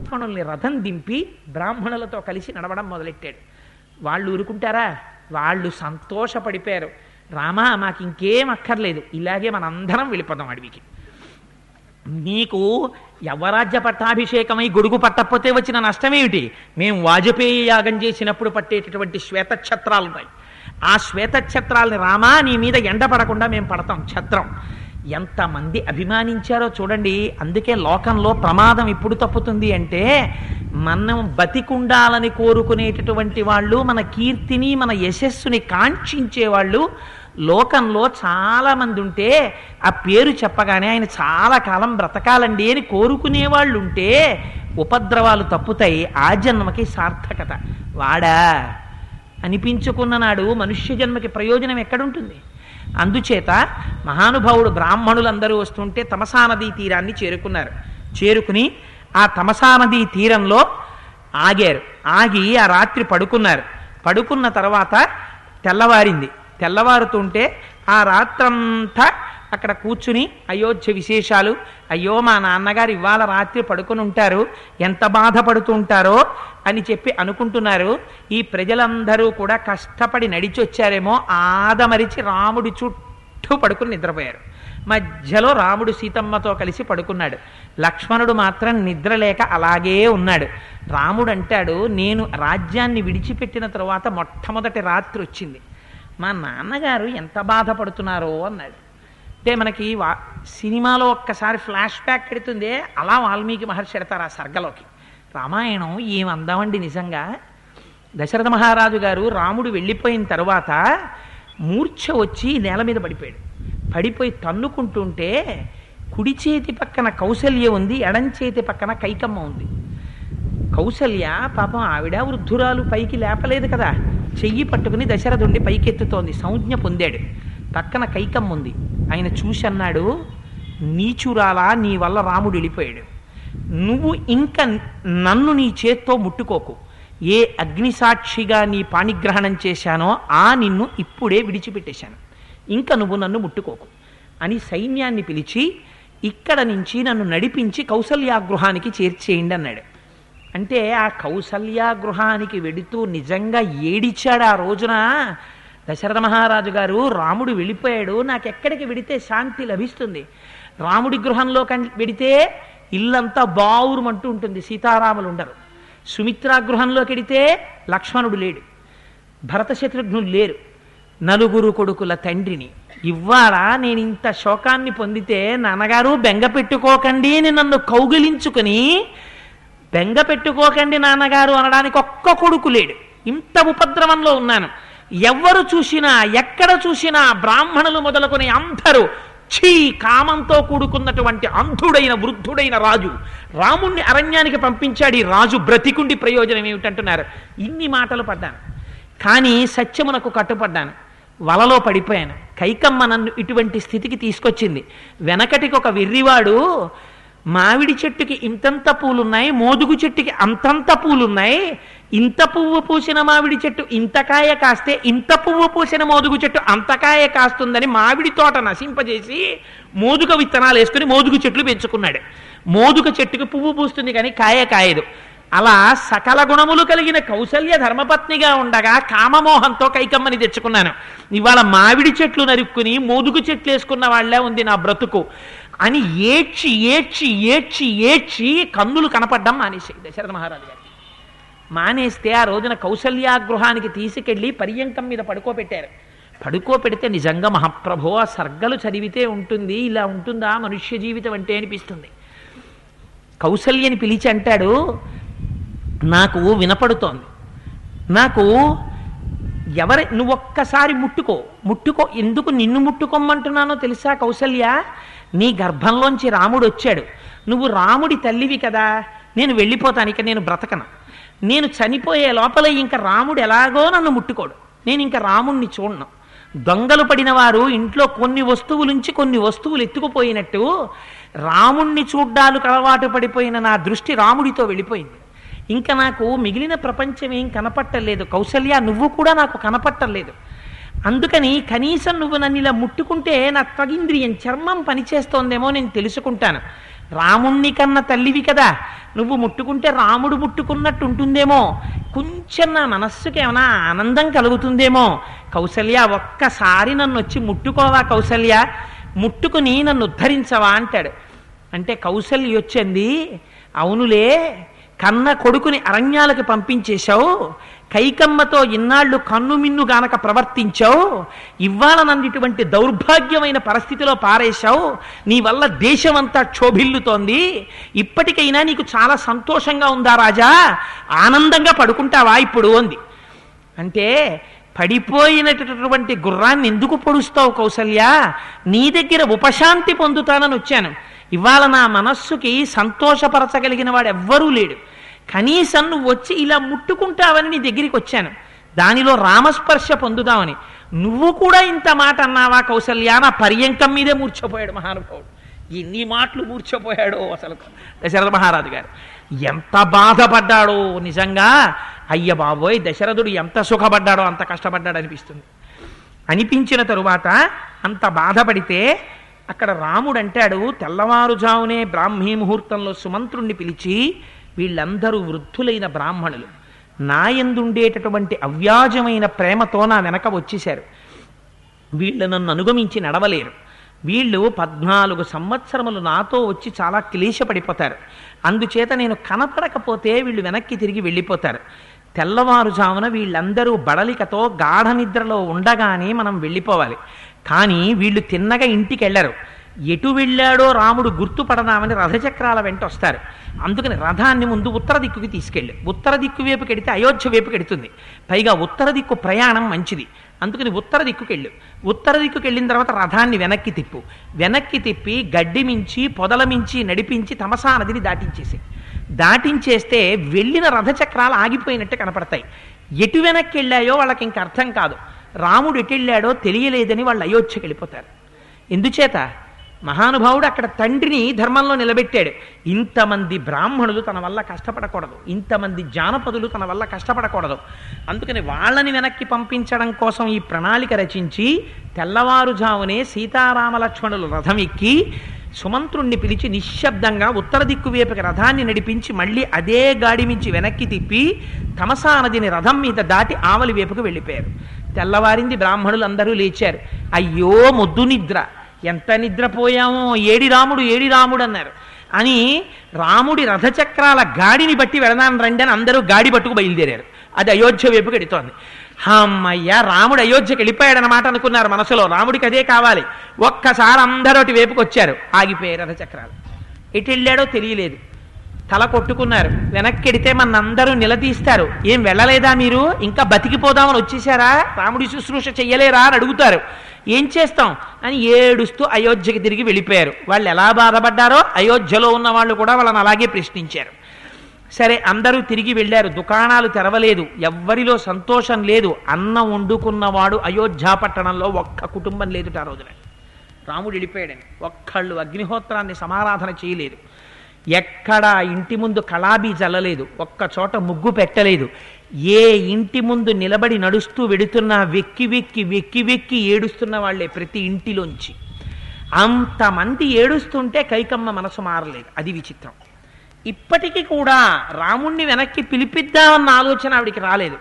లక్ష్మణుల్ని రథం దింపి బ్రాహ్మణులతో కలిసి నడవడం మొదలెట్టాడు వాళ్ళు ఊరుకుంటారా వాళ్ళు సంతోషపడిపోయారు రామా మాకు ఇంకేం అక్కర్లేదు ఇలాగే మనందరం వెళ్ళిపోదాం అడవికి నీకు యవరాజ్య పట్టాభిషేకమై గొడుగు పట్టకపోతే వచ్చిన నష్టమేమిటి మేము వాజపేయి యాగం చేసినప్పుడు పట్టేటటువంటి శ్వేతఛత్రాలు ఉన్నాయి ఆ శ్వేతఛత్రాలని రామా నీ మీద ఎండ పడకుండా మేము పడతాం ఛత్రం ఎంతమంది అభిమానించారో చూడండి అందుకే లోకంలో ప్రమాదం ఎప్పుడు తప్పుతుంది అంటే మనం బతికుండాలని కోరుకునేటటువంటి వాళ్ళు మన కీర్తిని మన యశస్సుని కాంక్షించే వాళ్ళు లోకంలో చాలా మంది ఉంటే ఆ పేరు చెప్పగానే ఆయన చాలా కాలం బ్రతకాలండి అని కోరుకునే వాళ్ళు ఉంటే ఉపద్రవాలు తప్పుతాయి ఆ జన్మకి సార్థకత వాడా అనిపించుకున్న నాడు మనుష్య జన్మకి ప్రయోజనం ఎక్కడుంటుంది అందుచేత మహానుభావుడు బ్రాహ్మణులందరూ వస్తుంటే తమసా నదీ తీరాన్ని చేరుకున్నారు చేరుకుని ఆ తమసా నదీ తీరంలో ఆగారు ఆగి ఆ రాత్రి పడుకున్నారు పడుకున్న తర్వాత తెల్లవారింది తెల్లవారుతుంటే ఆ రాత్రంతా అక్కడ కూర్చుని అయోధ్య విశేషాలు అయ్యో మా నాన్నగారు ఇవాళ రాత్రి పడుకుని ఉంటారు ఎంత బాధపడుతూ ఉంటారో అని చెప్పి అనుకుంటున్నారు ఈ ప్రజలందరూ కూడా కష్టపడి నడిచి వచ్చారేమో ఆదమరిచి రాముడి చుట్టూ పడుకుని నిద్రపోయారు మధ్యలో రాముడు సీతమ్మతో కలిసి పడుకున్నాడు లక్ష్మణుడు మాత్రం నిద్రలేక అలాగే ఉన్నాడు రాముడు అంటాడు నేను రాజ్యాన్ని విడిచిపెట్టిన తరువాత మొట్టమొదటి రాత్రి వచ్చింది మా నాన్నగారు ఎంత బాధపడుతున్నారో అన్నాడు అంటే మనకి వా సినిమాలో ఒక్కసారి ఫ్లాష్ బ్యాక్ పెడుతుందే అలా వాల్మీకి మహర్షి ఎడతారు ఆ సర్గలోకి రామాయణం ఏం అందామండి నిజంగా దశరథ మహారాజు గారు రాముడు వెళ్ళిపోయిన తర్వాత మూర్ఛ వచ్చి నేల మీద పడిపోయాడు పడిపోయి తన్నుకుంటుంటే కుడి చేతి పక్కన కౌసల్య ఉంది ఎడం చేతి పక్కన కైకమ్మ ఉంది కౌసల్య పాపం ఆవిడ వృద్ధురాలు పైకి లేపలేదు కదా చెయ్యి పట్టుకుని దశరథుండి పైకెత్తుతోంది సంజ్ఞ పొందాడు పక్కన కైకమ్మ ఉంది ఆయన చూసి అన్నాడు నీచురాలా నీ వల్ల రాముడు వెళ్ళిపోయాడు నువ్వు ఇంకా నన్ను నీ చేత్తో ముట్టుకోకు ఏ అగ్నిసాక్షిగా నీ పాణిగ్రహణం చేశానో ఆ నిన్ను ఇప్పుడే విడిచిపెట్టేశాను ఇంకా నువ్వు నన్ను ముట్టుకోకు అని సైన్యాన్ని పిలిచి ఇక్కడ నుంచి నన్ను నడిపించి కౌసల్యాగృహానికి చేర్చేయండి అన్నాడు అంటే ఆ కౌసల్యాగృహానికి వెడుతూ నిజంగా ఏడిచాడు ఆ రోజున దశరథ మహారాజు గారు రాముడు వెళ్ళిపోయాడు నాకెక్కడికి వెడితే శాంతి లభిస్తుంది రాముడి గృహంలో కం వెడితే ఇల్లంతా బావురుమంటూ ఉంటుంది సీతారాములు ఉండరు సుమిత్రా గృహంలోకి వెడితే లక్ష్మణుడు లేడు భరత శత్రుఘ్నులు లేరు నలుగురు కొడుకుల తండ్రిని ఇవాళ నేను ఇంత శోకాన్ని పొందితే నాన్నగారు బెంగ పెట్టుకోకండి అని నన్ను కౌగిలించుకుని బెంగ పెట్టుకోకండి నాన్నగారు అనడానికి ఒక్క కొడుకు లేడు ఇంత ఉపద్రవంలో ఉన్నాను ఎవ్వరు చూసినా ఎక్కడ చూసినా బ్రాహ్మణులు మొదలుకొని అందరూ ఛీ కామంతో కూడుకున్నటువంటి అంధుడైన వృద్ధుడైన రాజు రాముణ్ణి అరణ్యానికి పంపించాడు ఈ రాజు బ్రతికుండి ప్రయోజనం ఏమిటంటున్నారు ఇన్ని మాటలు పడ్డాను కానీ సత్యమునకు కట్టుపడ్డాను వలలో పడిపోయాను కైకమ్మ నన్ను ఇటువంటి స్థితికి తీసుకొచ్చింది వెనకటికి ఒక వెర్రివాడు మామిడి చెట్టుకి ఇంతంత పూలున్నాయి మోదుగు చెట్టుకి అంతంత పూలున్నాయి ఇంత పువ్వు పూసిన మామిడి చెట్టు ఇంత కాయ కాస్తే ఇంత పువ్వు పూసిన మోదుగు చెట్టు అంత కాయ కాస్తుందని మామిడి తోట నశింపజేసి మోదుగ విత్తనాలు వేసుకుని మోదుగు చెట్లు పెంచుకున్నాడు మోదుగ చెట్టుకి పువ్వు పూస్తుంది కానీ కాయ కాయదు అలా సకల గుణములు కలిగిన కౌసల్య ధర్మపత్నిగా ఉండగా కామమోహంతో కైకమ్మని తెచ్చుకున్నాను ఇవాళ మామిడి చెట్లు నరుక్కుని మోదుగు చెట్లు వేసుకున్న వాళ్ళే ఉంది నా బ్రతుకు అని ఏడ్చి ఏడ్చి ఏడ్చి ఏడ్చి కన్నులు కనపడ్డం మానేసాయి దశరథ మహారాజు గారికి మానేస్తే ఆ రోజున కౌసల్యాగృహానికి తీసుకెళ్లి పర్యంకం మీద పడుకోబెట్టారు పడుకోపెడితే నిజంగా మహాప్రభో ఆ సర్గలు చదివితే ఉంటుంది ఇలా ఉంటుందా మనుష్య జీవితం అంటే అనిపిస్తుంది కౌసల్యని పిలిచి అంటాడు నాకు వినపడుతోంది నాకు ఎవరి నువ్వు ఒక్కసారి ముట్టుకో ముట్టుకో ఎందుకు నిన్ను ముట్టుకోమంటున్నానో తెలుసా కౌసల్య నీ గర్భంలోంచి రాముడు వచ్చాడు నువ్వు రాముడి తల్లివి కదా నేను వెళ్ళిపోతాను ఇక నేను బ్రతకను నేను చనిపోయే లోపల ఇంకా రాముడు ఎలాగో నన్ను ముట్టుకోడు నేను ఇంకా రాముణ్ణి చూడను దొంగలు పడిన వారు ఇంట్లో కొన్ని వస్తువులుంచి కొన్ని వస్తువులు ఎత్తుకుపోయినట్టు రాముణ్ణి చూడ్డాలకు అలవాటు పడిపోయిన నా దృష్టి రాముడితో వెళ్ళిపోయింది ఇంకా నాకు మిగిలిన ప్రపంచం ఏం కనపట్టలేదు కౌసల్య నువ్వు కూడా నాకు కనపట్టలేదు అందుకని కనీసం నువ్వు నన్ను ఇలా ముట్టుకుంటే నా త్వగింద్రియం చర్మం పనిచేస్తోందేమో నేను తెలుసుకుంటాను రాముణ్ణి కన్న తల్లివి కదా నువ్వు ముట్టుకుంటే రాముడు ముట్టుకున్నట్టు ఉంటుందేమో కొంచెం నా మనస్సుకి ఏమైనా ఆనందం కలుగుతుందేమో కౌసల్య ఒక్కసారి నన్ను వచ్చి ముట్టుకోవా కౌసల్య ముట్టుకుని నన్ను ఉద్ధరించవా అంటాడు అంటే కౌసల్య వచ్చింది అవునులే కన్న కొడుకుని అరణ్యాలకు పంపించేశావు కైకమ్మతో ఇన్నాళ్ళు కన్ను మిన్ను గానక ప్రవర్తించావు ఇవాళ నన్ను ఇటువంటి దౌర్భాగ్యమైన పరిస్థితిలో పారేశావు నీ వల్ల దేశమంతా క్షోభిల్లుతోంది ఇప్పటికైనా నీకు చాలా సంతోషంగా ఉందా రాజా ఆనందంగా పడుకుంటావా ఇప్పుడు అంది అంటే పడిపోయినటువంటి గుర్రాన్ని ఎందుకు పొడుస్తావు కౌసల్య నీ దగ్గర ఉపశాంతి పొందుతానని వచ్చాను ఇవాళ నా మనస్సుకి సంతోషపరచగలిగిన వాడు ఎవ్వరూ లేడు కనీసం నువ్వు వచ్చి ఇలా ముట్టుకుంటావని నీ దగ్గరికి వచ్చాను దానిలో రామస్పర్శ పొందుదామని నువ్వు కూడా ఇంత మాట అన్నావా కౌసల్య నా పర్యంకం మీదే మూర్ఛపోయాడు మహానుభావుడు ఎన్ని మాటలు మూర్ఛపోయాడో అసలు దశరథ మహారాజు గారు ఎంత బాధపడ్డాడో నిజంగా అయ్య బాబోయ్ దశరథుడు ఎంత సుఖపడ్డాడో అంత కష్టపడ్డాడు అనిపిస్తుంది అనిపించిన తరువాత అంత బాధపడితే అక్కడ రాముడు అంటాడు తెల్లవారుజామునే బ్రాహ్మీ ముహూర్తంలో సుమంత్రుణ్ణి పిలిచి వీళ్ళందరూ వృద్ధులైన బ్రాహ్మణులు నాయందుండేటటువంటి అవ్యాజమైన ప్రేమతో నా వెనక వచ్చేశారు వీళ్ళు నన్ను అనుగమించి నడవలేరు వీళ్ళు పద్నాలుగు సంవత్సరములు నాతో వచ్చి చాలా క్లేశపడిపోతారు అందుచేత నేను కనపడకపోతే వీళ్ళు వెనక్కి తిరిగి వెళ్ళిపోతారు తెల్లవారుజామున వీళ్ళందరూ బడలికతో గాఢ నిద్రలో ఉండగానే మనం వెళ్ళిపోవాలి కానీ వీళ్ళు తిన్నగా ఇంటికి వెళ్ళరు ఎటు వెళ్ళాడో రాముడు గుర్తుపడదామని రథచక్రాల వెంట వస్తారు అందుకని రథాన్ని ముందు ఉత్తర దిక్కుకి తీసుకెళ్ళి ఉత్తర దిక్కు వైపుకి వెడితే అయోధ్య వైపుకి ఎడుతుంది పైగా ఉత్తర దిక్కు ప్రయాణం మంచిది అందుకని ఉత్తర దిక్కుకి వెళ్ళు ఉత్తర దిక్కుకి వెళ్ళిన తర్వాత రథాన్ని వెనక్కి తిప్పు వెనక్కి తిప్పి గడ్డి మించి పొదల మించి నడిపించి తమసా నదిని దాటించేసి దాటించేస్తే వెళ్ళిన రథచక్రాలు ఆగిపోయినట్టు కనపడతాయి ఎటు వెనక్కి వెళ్ళాయో వాళ్ళకి ఇంక అర్థం కాదు రాముడు ఎటు వెళ్ళాడో తెలియలేదని వాళ్ళు అయోధ్యకి వెళ్ళిపోతారు ఎందుచేత మహానుభావుడు అక్కడ తండ్రిని ధర్మంలో నిలబెట్టాడు ఇంతమంది బ్రాహ్మణులు తన వల్ల కష్టపడకూడదు ఇంతమంది జానపదులు తన వల్ల కష్టపడకూడదు అందుకని వాళ్ళని వెనక్కి పంపించడం కోసం ఈ ప్రణాళిక రచించి తెల్లవారుజామునే సీతారామ లక్ష్మణులు రథం ఎక్కి సుమంత్రుణ్ణి పిలిచి నిశ్శబ్దంగా ఉత్తర దిక్కు వైపుకి రథాన్ని నడిపించి మళ్ళీ అదే గాడి మించి వెనక్కి తిప్పి తమసా నదిని రథం మీద దాటి ఆవలి వైపుకు వెళ్ళిపోయారు తెల్లవారింది బ్రాహ్మణులు అందరూ లేచారు అయ్యో మొద్దు నిద్ర ఎంత నిద్రపోయామో ఏడి రాముడు ఏడి రాముడు అన్నారు అని రాముడి రథచక్రాల గాడిని బట్టి వెళదాం రండి అని అందరూ గాడి పట్టుకు బయలుదేరారు అది అయోధ్య వైపుకి ఎడుతోంది అమ్మయ్య రాముడు అయోధ్యకి వెళ్ళిపోయాడనమాట అనుకున్నారు మనసులో రాముడికి అదే కావాలి ఒక్కసారి అందరూ అటు వైపుకి వచ్చారు ఆగిపోయారు రథచక్రాలు ఎటు వెళ్ళాడో తెలియలేదు తల కొట్టుకున్నారు వెనక్కెడితే మన అందరూ నిలదీస్తారు ఏం వెళ్ళలేదా మీరు ఇంకా బతికిపోదామని వచ్చేసారా రాముడి శుశ్రూష చెయ్యలేరా అని అడుగుతారు ఏం చేస్తాం అని ఏడుస్తూ అయోధ్యకి తిరిగి వెళ్ళిపోయారు వాళ్ళు ఎలా బాధపడ్డారో అయోధ్యలో ఉన్న వాళ్ళు కూడా వాళ్ళని అలాగే ప్రశ్నించారు సరే అందరూ తిరిగి వెళ్ళారు దుకాణాలు తెరవలేదు ఎవ్వరిలో సంతోషం లేదు అన్నం వండుకున్నవాడు అయోధ్య పట్టణంలో ఒక్క కుటుంబం లేదుట ఆ రోజున రాముడు వెళ్ళిపోయాడని ఒక్కళ్ళు అగ్నిహోత్రాన్ని సమారాధన చేయలేదు ఎక్కడ ఇంటి ముందు కళాబీ చల్లలేదు ఒక్క చోట ముగ్గు పెట్టలేదు ఏ ఇంటి ముందు నిలబడి నడుస్తూ వెడుతున్నా వెక్కి వెక్కి వెక్కి వెక్కి ఏడుస్తున్న వాళ్ళే ప్రతి ఇంటిలోంచి అంతమంది ఏడుస్తుంటే కైకమ్మ మనసు మారలేదు అది విచిత్రం ఇప్పటికీ కూడా రాముణ్ణి వెనక్కి పిలిపిద్దామన్న ఆలోచన ఆవిడికి రాలేదు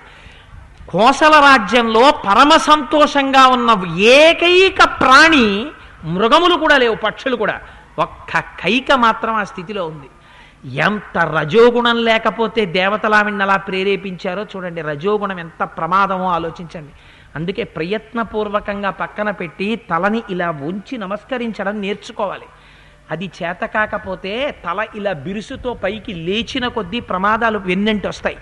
కోసల రాజ్యంలో పరమ సంతోషంగా ఉన్న ఏకైక ప్రాణి మృగములు కూడా లేవు పక్షులు కూడా ఒక్క కైక మాత్రం ఆ స్థితిలో ఉంది ఎంత రజోగుణం లేకపోతే దేవతలావిణ్ణి అలా ప్రేరేపించారో చూడండి రజోగుణం ఎంత ప్రమాదమో ఆలోచించండి అందుకే ప్రయత్నపూర్వకంగా పక్కన పెట్టి తలని ఇలా ఉంచి నమస్కరించడం నేర్చుకోవాలి అది చేత కాకపోతే తల ఇలా బిరుసుతో పైకి లేచిన కొద్దీ ప్రమాదాలు వెన్నంటి వస్తాయి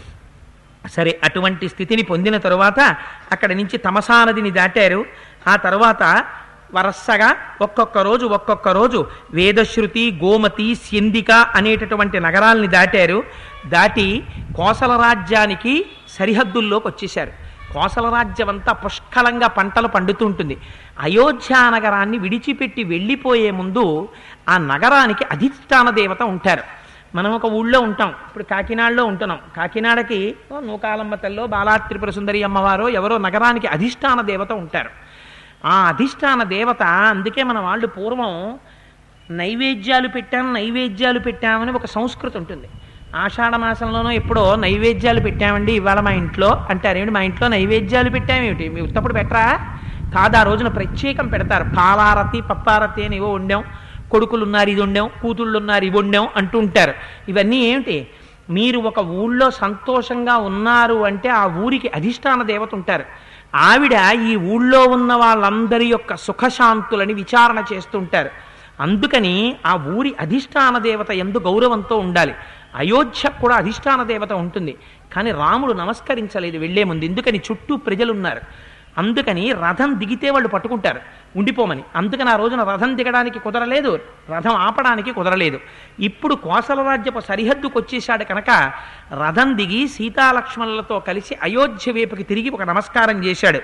సరే అటువంటి స్థితిని పొందిన తరువాత అక్కడి నుంచి తమసా నదిని దాటారు ఆ తర్వాత వరసగా ఒక్కొక్క రోజు ఒక్కొక్క రోజు వేదశ్రుతి గోమతి స్యందిక అనేటటువంటి నగరాల్ని దాటారు దాటి కోసల రాజ్యానికి సరిహద్దుల్లోకి వచ్చేశారు కోసల రాజ్యం అంతా పుష్కలంగా పంటలు పండుతుంటుంది అయోధ్య నగరాన్ని విడిచిపెట్టి వెళ్ళిపోయే ముందు ఆ నగరానికి అధిష్టాన దేవత ఉంటారు మనం ఒక ఊళ్ళో ఉంటాం ఇప్పుడు కాకినాడలో ఉంటున్నాం కాకినాడకి నూకాలమ్మ తల్లో బాలాత్రిపుర సుందరి అమ్మవారో ఎవరో నగరానికి అధిష్టాన దేవత ఉంటారు ఆ అధిష్టాన దేవత అందుకే మన వాళ్ళు పూర్వం నైవేద్యాలు పెట్టాం నైవేద్యాలు పెట్టామని ఒక సంస్కృతి ఉంటుంది ఆషాఢ మాసంలోనో ఎప్పుడో నైవేద్యాలు పెట్టామండి ఇవాళ మా ఇంట్లో అంటారేమిటి మా ఇంట్లో నైవేద్యాలు పెట్టామేమిటి మీ ఉత్తప్పుడు పెట్టరా కాదు ఆ రోజున ప్రత్యేకం పెడతారు పాలారతి పప్పారతి అని ఏవో వండాం కొడుకులు ఉన్నారు ఇది వండాం కూతుళ్ళు ఉన్నారు ఇవి వండాం అంటూ ఉంటారు ఇవన్నీ ఏమిటి మీరు ఒక ఊళ్ళో సంతోషంగా ఉన్నారు అంటే ఆ ఊరికి అధిష్టాన దేవత ఉంటారు ఆవిడ ఈ ఊళ్ళో ఉన్న వాళ్ళందరి యొక్క సుఖశాంతులని విచారణ చేస్తుంటారు అందుకని ఆ ఊరి అధిష్టాన దేవత ఎందు గౌరవంతో ఉండాలి అయోధ్య కూడా అధిష్టాన దేవత ఉంటుంది కానీ రాముడు నమస్కరించలేదు వెళ్లే ముందు ఎందుకని చుట్టూ ప్రజలున్నారు అందుకని రథం దిగితే వాళ్ళు పట్టుకుంటారు ఉండిపోమని అందుకని ఆ రోజున రథం దిగడానికి కుదరలేదు రథం ఆపడానికి కుదరలేదు ఇప్పుడు కోసల రాజ్యపు సరిహద్దుకు వచ్చేశాడు కనుక రథం దిగి సీతాలక్ష్మణులతో కలిసి అయోధ్య వైపుకి తిరిగి ఒక నమస్కారం చేశాడు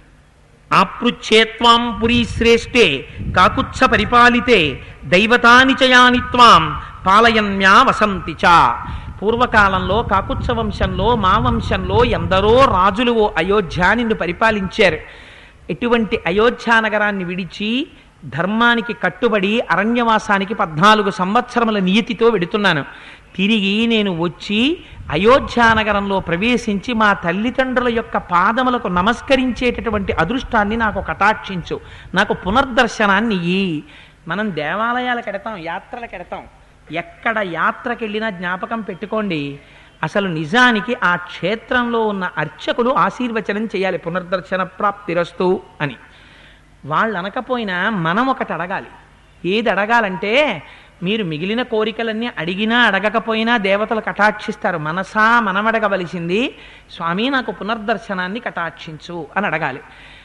ఆపృచ్ఛేత్వాం పురీ శ్రేష్ఠే కాకుత్స పరిపాలితే దైవతాని చయాని త్వాం పాలయన్యా వసంతి చ పూర్వకాలంలో కాకుత్స వంశంలో మా వంశంలో ఎందరో రాజులు ఓ అయోధ్య నిన్ను పరిపాలించారు ఎటువంటి అయోధ్య నగరాన్ని విడిచి ధర్మానికి కట్టుబడి అరణ్యవాసానికి పద్నాలుగు సంవత్సరముల నియతితో వెడుతున్నాను తిరిగి నేను వచ్చి అయోధ్యానగరంలో ప్రవేశించి మా తల్లిదండ్రుల యొక్క పాదములకు నమస్కరించేటటువంటి అదృష్టాన్ని నాకు కటాక్షించు నాకు పునర్దర్శనాన్ని ఇయ్యి మనం దేవాలయాలకు ఎడతాం యాత్రలకు ఎడతాం ఎక్కడ యాత్రకు వెళ్ళినా జ్ఞాపకం పెట్టుకోండి అసలు నిజానికి ఆ క్షేత్రంలో ఉన్న అర్చకులు ఆశీర్వచనం చేయాలి పునర్దర్శన ప్రాప్తిరస్తు అని వాళ్ళు అనకపోయినా మనం ఒకటి అడగాలి ఏది అడగాలంటే మీరు మిగిలిన కోరికలన్నీ అడిగినా అడగకపోయినా దేవతలు కటాక్షిస్తారు మనసా మనమడగవలసింది స్వామి నాకు పునర్దర్శనాన్ని కటాక్షించు అని అడగాలి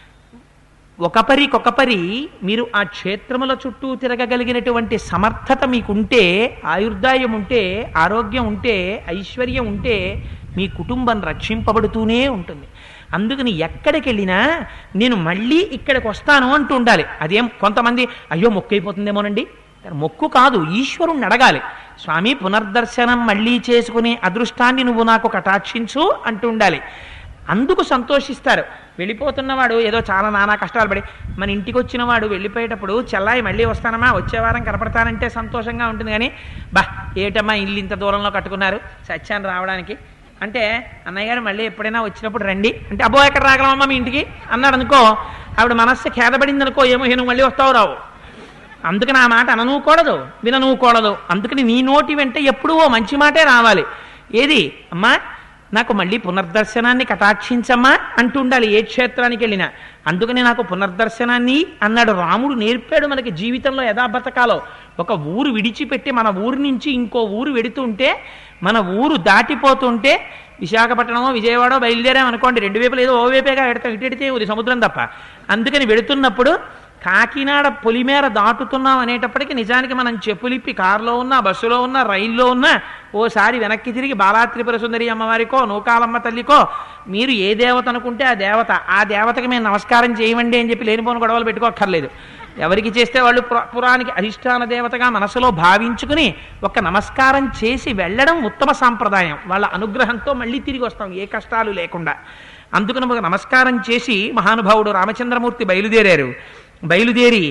ఒకపరికొకపరి మీరు ఆ క్షేత్రముల చుట్టూ తిరగగలిగినటువంటి సమర్థత మీకుంటే ఆయుర్దాయం ఉంటే ఆరోగ్యం ఉంటే ఐశ్వర్యం ఉంటే మీ కుటుంబం రక్షింపబడుతూనే ఉంటుంది అందుకని ఎక్కడికి వెళ్ళినా నేను మళ్ళీ ఇక్కడికి వస్తాను అంటూ ఉండాలి అదేం కొంతమంది అయ్యో మొక్కు అయిపోతుందేమోనండి మొక్కు కాదు ఈశ్వరుణ్ణి అడగాలి స్వామి పునర్దర్శనం మళ్ళీ చేసుకునే అదృష్టాన్ని నువ్వు నాకు కటాక్షించు అంటూ ఉండాలి అందుకు సంతోషిస్తారు వెళ్ళిపోతున్నవాడు ఏదో చాలా నానా కష్టాలు పడి మన ఇంటికి వచ్చిన వాడు వెళ్ళిపోయేటప్పుడు చెల్లాయి మళ్ళీ వస్తానమ్మా వచ్చే వారం కనపడతానంటే సంతోషంగా ఉంటుంది కానీ బా ఏటమ్మా ఇల్లు ఇంత దూరంలో కట్టుకున్నారు సత్యాన్ని రావడానికి అంటే అన్నయ్య గారు మళ్ళీ ఎప్పుడైనా వచ్చినప్పుడు రండి అంటే అబ్బో ఎక్కడ రాగలమమ్మా మీ ఇంటికి అన్నాడు అనుకో ఆవిడ మనస్సు ఖేదపడింది అనుకో ఏమో నువ్వు మళ్ళీ వస్తావు రావు అందుకని ఆ మాట అననుకోడదు విననుకోడదు అందుకని నీ నోటి వెంట ఎప్పుడూ ఓ మంచి మాటే రావాలి ఏది అమ్మా నాకు మళ్ళీ పునర్దర్శనాన్ని కటాక్షించమ్మా అంటూ ఉండాలి ఏ క్షేత్రానికి వెళ్ళినా అందుకని నాకు పునర్దర్శనాన్ని అన్నాడు రాముడు నేర్పాడు మనకి జీవితంలో యథా బతకాలో ఒక ఊరు విడిచిపెట్టి మన ఊరు నుంచి ఇంకో ఊరు వెడుతుంటే మన ఊరు దాటిపోతుంటే విశాఖపట్నమో విజయవాడో బయలుదేరామనుకోండి రెండు వైపులు ఏదో ఓ వైపేగా ఎడతాం ఇటు ఎడితే ఇది సముద్రం తప్ప అందుకని వెడుతున్నప్పుడు కాకినాడ పొలిమేర దాటుతున్నాం అనేటప్పటికీ నిజానికి మనం చెప్పులిప్పి కారులో ఉన్నా బస్సులో ఉన్నా రైల్లో ఉన్నా ఓసారి వెనక్కి తిరిగి బాలాత్రిపుర సుందరి అమ్మవారికో నూకాలమ్మ తల్లికో మీరు ఏ దేవత అనుకుంటే ఆ దేవత ఆ దేవతకి మేము నమస్కారం చేయమండి అని చెప్పి లేనిపోని గొడవలు పెట్టుకోక్కర్లేదు ఎవరికి చేస్తే వాళ్ళు పురా- పురానికి అధిష్టాన దేవతగా మనసులో భావించుకుని ఒక నమస్కారం చేసి వెళ్ళడం ఉత్తమ సాంప్రదాయం వాళ్ళ అనుగ్రహంతో మళ్ళీ తిరిగి వస్తాం ఏ కష్టాలు లేకుండా అందుకని ఒక నమస్కారం చేసి మహానుభావుడు రామచంద్రమూర్తి బయలుదేరారు బయలుదేరి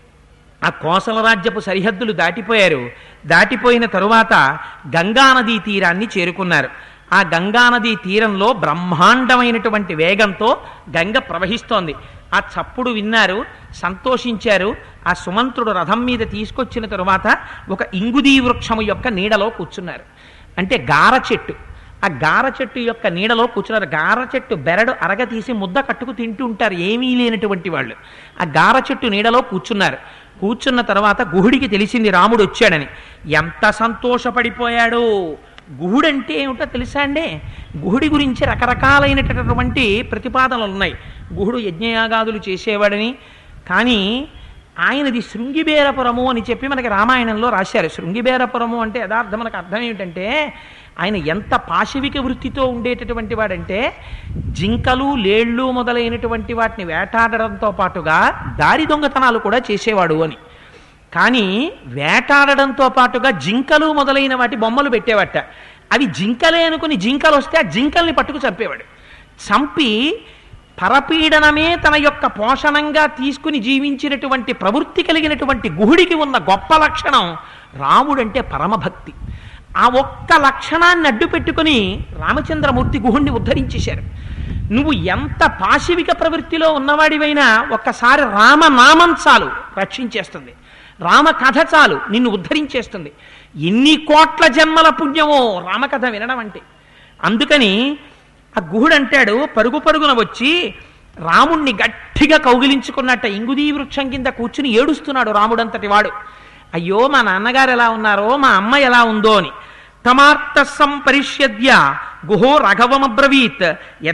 ఆ కోసల రాజ్యపు సరిహద్దులు దాటిపోయారు దాటిపోయిన తరువాత గంగానదీ తీరాన్ని చేరుకున్నారు ఆ గంగానదీ తీరంలో బ్రహ్మాండమైనటువంటి వేగంతో గంగ ప్రవహిస్తోంది ఆ చప్పుడు విన్నారు సంతోషించారు ఆ సుమంత్రుడు రథం మీద తీసుకొచ్చిన తరువాత ఒక ఇంగుదీ వృక్షము యొక్క నీడలో కూర్చున్నారు అంటే గార చెట్టు ఆ గార చెట్టు యొక్క నీడలో కూర్చున్నారు గార చెట్టు బెరడు అరగ తీసి ముద్ద కట్టుకు తింటూ ఉంటారు ఏమీ లేనటువంటి వాళ్ళు ఆ గార చెట్టు నీడలో కూర్చున్నారు కూర్చున్న తర్వాత గుహుడికి తెలిసింది రాముడు వచ్చాడని ఎంత సంతోషపడిపోయాడు గుహుడంటే ఏమిటో తెలుసా అండి గుహుడి గురించి రకరకాలైనటువంటి ప్రతిపాదనలు ఉన్నాయి గుహుడు యజ్ఞయాగాదులు చేసేవాడని కానీ ఆయనది శృంగిబేరపురము అని చెప్పి మనకి రామాయణంలో రాశారు శృంగిబేరపురము అంటే యథార్థం మనకు అర్థం ఏమిటంటే ఆయన ఎంత పాశవిక వృత్తితో ఉండేటటువంటి వాడంటే జింకలు లేళ్ళు మొదలైనటువంటి వాటిని వేటాడడంతో పాటుగా దారి దొంగతనాలు కూడా చేసేవాడు అని కానీ వేటాడడంతో పాటుగా జింకలు మొదలైన వాటి బొమ్మలు పెట్టేవట అవి జింకలే అనుకుని జింకలు వస్తే ఆ జింకల్ని పట్టుకు చంపేవాడు చంపి పరపీడనమే తన యొక్క పోషణంగా తీసుకుని జీవించినటువంటి ప్రవృత్తి కలిగినటువంటి గుహుడికి ఉన్న గొప్ప లక్షణం రాముడంటే పరమభక్తి ఆ ఒక్క లక్షణాన్ని అడ్డు పెట్టుకుని రామచంద్రమూర్తి గుహుణ్ణి ఉద్ధరించేశారు నువ్వు ఎంత పాశవిక ప్రవృత్తిలో ఉన్నవాడివైనా ఒక్కసారి రామనామం చాలు రక్షించేస్తుంది రామ కథ చాలు నిన్ను ఉద్ధరించేస్తుంది ఎన్ని కోట్ల జన్మల పుణ్యమో రామకథ వినడం అంటే అందుకని ఆ గుహుడు అంటాడు పరుగు పరుగున వచ్చి రాముణ్ణి గట్టిగా కౌగిలించుకున్నట్ట ఇంగుదీ వృక్షం కింద కూర్చుని ఏడుస్తున్నాడు రాముడంతటి వాడు అయ్యో మా నాన్నగారు ఎలా ఉన్నారో మా అమ్మ ఎలా ఉందో అని తమార్త సంపరిష్యద్య గుహో రఘవమబ్రవీత్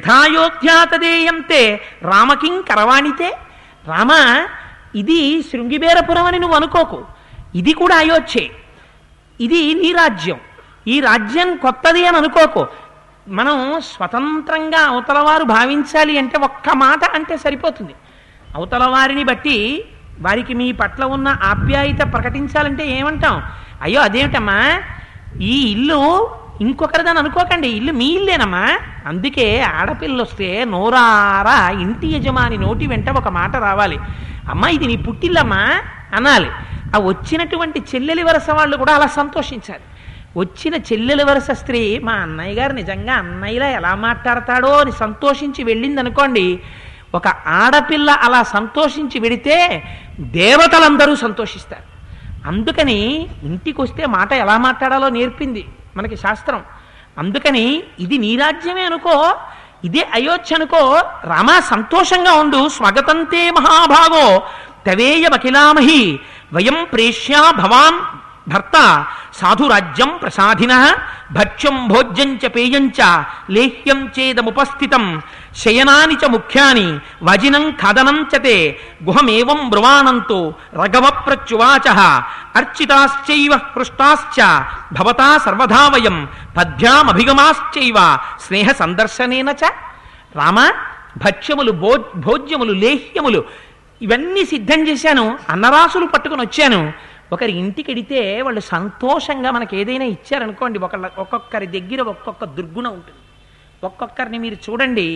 యథాయోధ్యాతదేయంతే రామకిం కరవాణితే రామ ఇది శృంగిబేరపురం అని నువ్వు అనుకోకు ఇది కూడా అయోధ్యే ఇది నీ రాజ్యం ఈ రాజ్యం కొత్తది అని అనుకోకు మనం స్వతంత్రంగా అవతల వారు భావించాలి అంటే ఒక్క మాట అంటే సరిపోతుంది అవతల వారిని బట్టి వారికి మీ పట్ల ఉన్న ఆప్యాయత ప్రకటించాలంటే ఏమంటాం అయ్యో అదేమిటమ్మా ఈ ఇల్లు ఇంకొకరిదని అనుకోకండి ఇల్లు మీ ఇల్లేనమ్మా అందుకే ఆడపిల్లలు వస్తే నోరారా ఇంటి యజమాని నోటి వెంట ఒక మాట రావాలి అమ్మా ఇది నీ పుట్టిల్లమ్మా అనాలి ఆ వచ్చినటువంటి చెల్లెలి వరస వాళ్ళు కూడా అలా సంతోషించాలి వచ్చిన చెల్లెల వరస స్త్రీ మా అన్నయ్య గారు నిజంగా అన్నయ్యలా ఎలా మాట్లాడతాడో అని సంతోషించి వెళ్ళింది అనుకోండి ఒక ఆడపిల్ల అలా సంతోషించి వెడితే దేవతలందరూ సంతోషిస్తారు అందుకని ఇంటికి వస్తే మాట ఎలా మాట్లాడాలో నేర్పింది మనకి శాస్త్రం అందుకని ఇది నీ రాజ్యమే అనుకో ఇదే అయోధ్య అనుకో రామా సంతోషంగా ఉండు స్వాగతంతే మహాభాగో తవేయమఖిలామహి వయం ప్రేష్యా భవాన్ భర్త సాధురాజ్యం ప్రసాదిన భక్ష్యం భోజ్యం చ పేయం చ లేహ్యం చేదముపస్థితం శయనాని చ ముఖ్యాని వజినం ఖదనం చ తే గుహమేవం బ్రువాణంతో రఘవ ప్రత్యువాచ అర్చితాశ్చైవ పృష్టాశ్చ భవతా సర్వదా వయం పద్భ్యామభిగమాశ్చైవ స్నేహ సందర్శనేన చ రామ భక్ష్యములు భో భోజ్యములు లేహ్యములు ఇవన్నీ సిద్ధం చేశాను అన్నరాసులు పట్టుకుని వచ్చాను ఒకరి ఇంటికి వెడితే వాళ్ళు సంతోషంగా మనకి ఏదైనా ఇచ్చారనుకోండి ఒక ఒక్కొక్కరి దగ్గర ఒక్కొక్క దుర్గుణం ఉంటుంది ఒక్కొక్కరిని మీరు చూడండి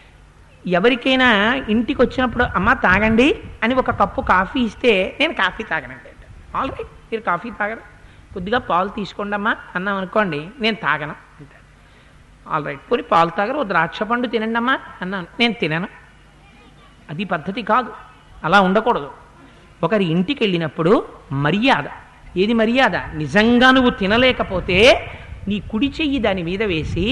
ఎవరికైనా ఇంటికి వచ్చినప్పుడు అమ్మ తాగండి అని ఒక కప్పు కాఫీ ఇస్తే నేను కాఫీ తాగనండి అంటే ఆల్ రైట్ మీరు కాఫీ తాగరు కొద్దిగా పాలు తీసుకోండి అమ్మా అన్నాం అనుకోండి నేను తాగను అంటాడు ఆల్ రైట్ పోనీ పాలు తాగరు ఓ ద్రాక్ష పండు తినండి అమ్మా అన్నాను నేను తినను అది పద్ధతి కాదు అలా ఉండకూడదు ఒకరి ఇంటికి వెళ్ళినప్పుడు మర్యాద ఏది మర్యాద నిజంగా నువ్వు తినలేకపోతే నీ కుడి చెయ్యి దాని మీద వేసి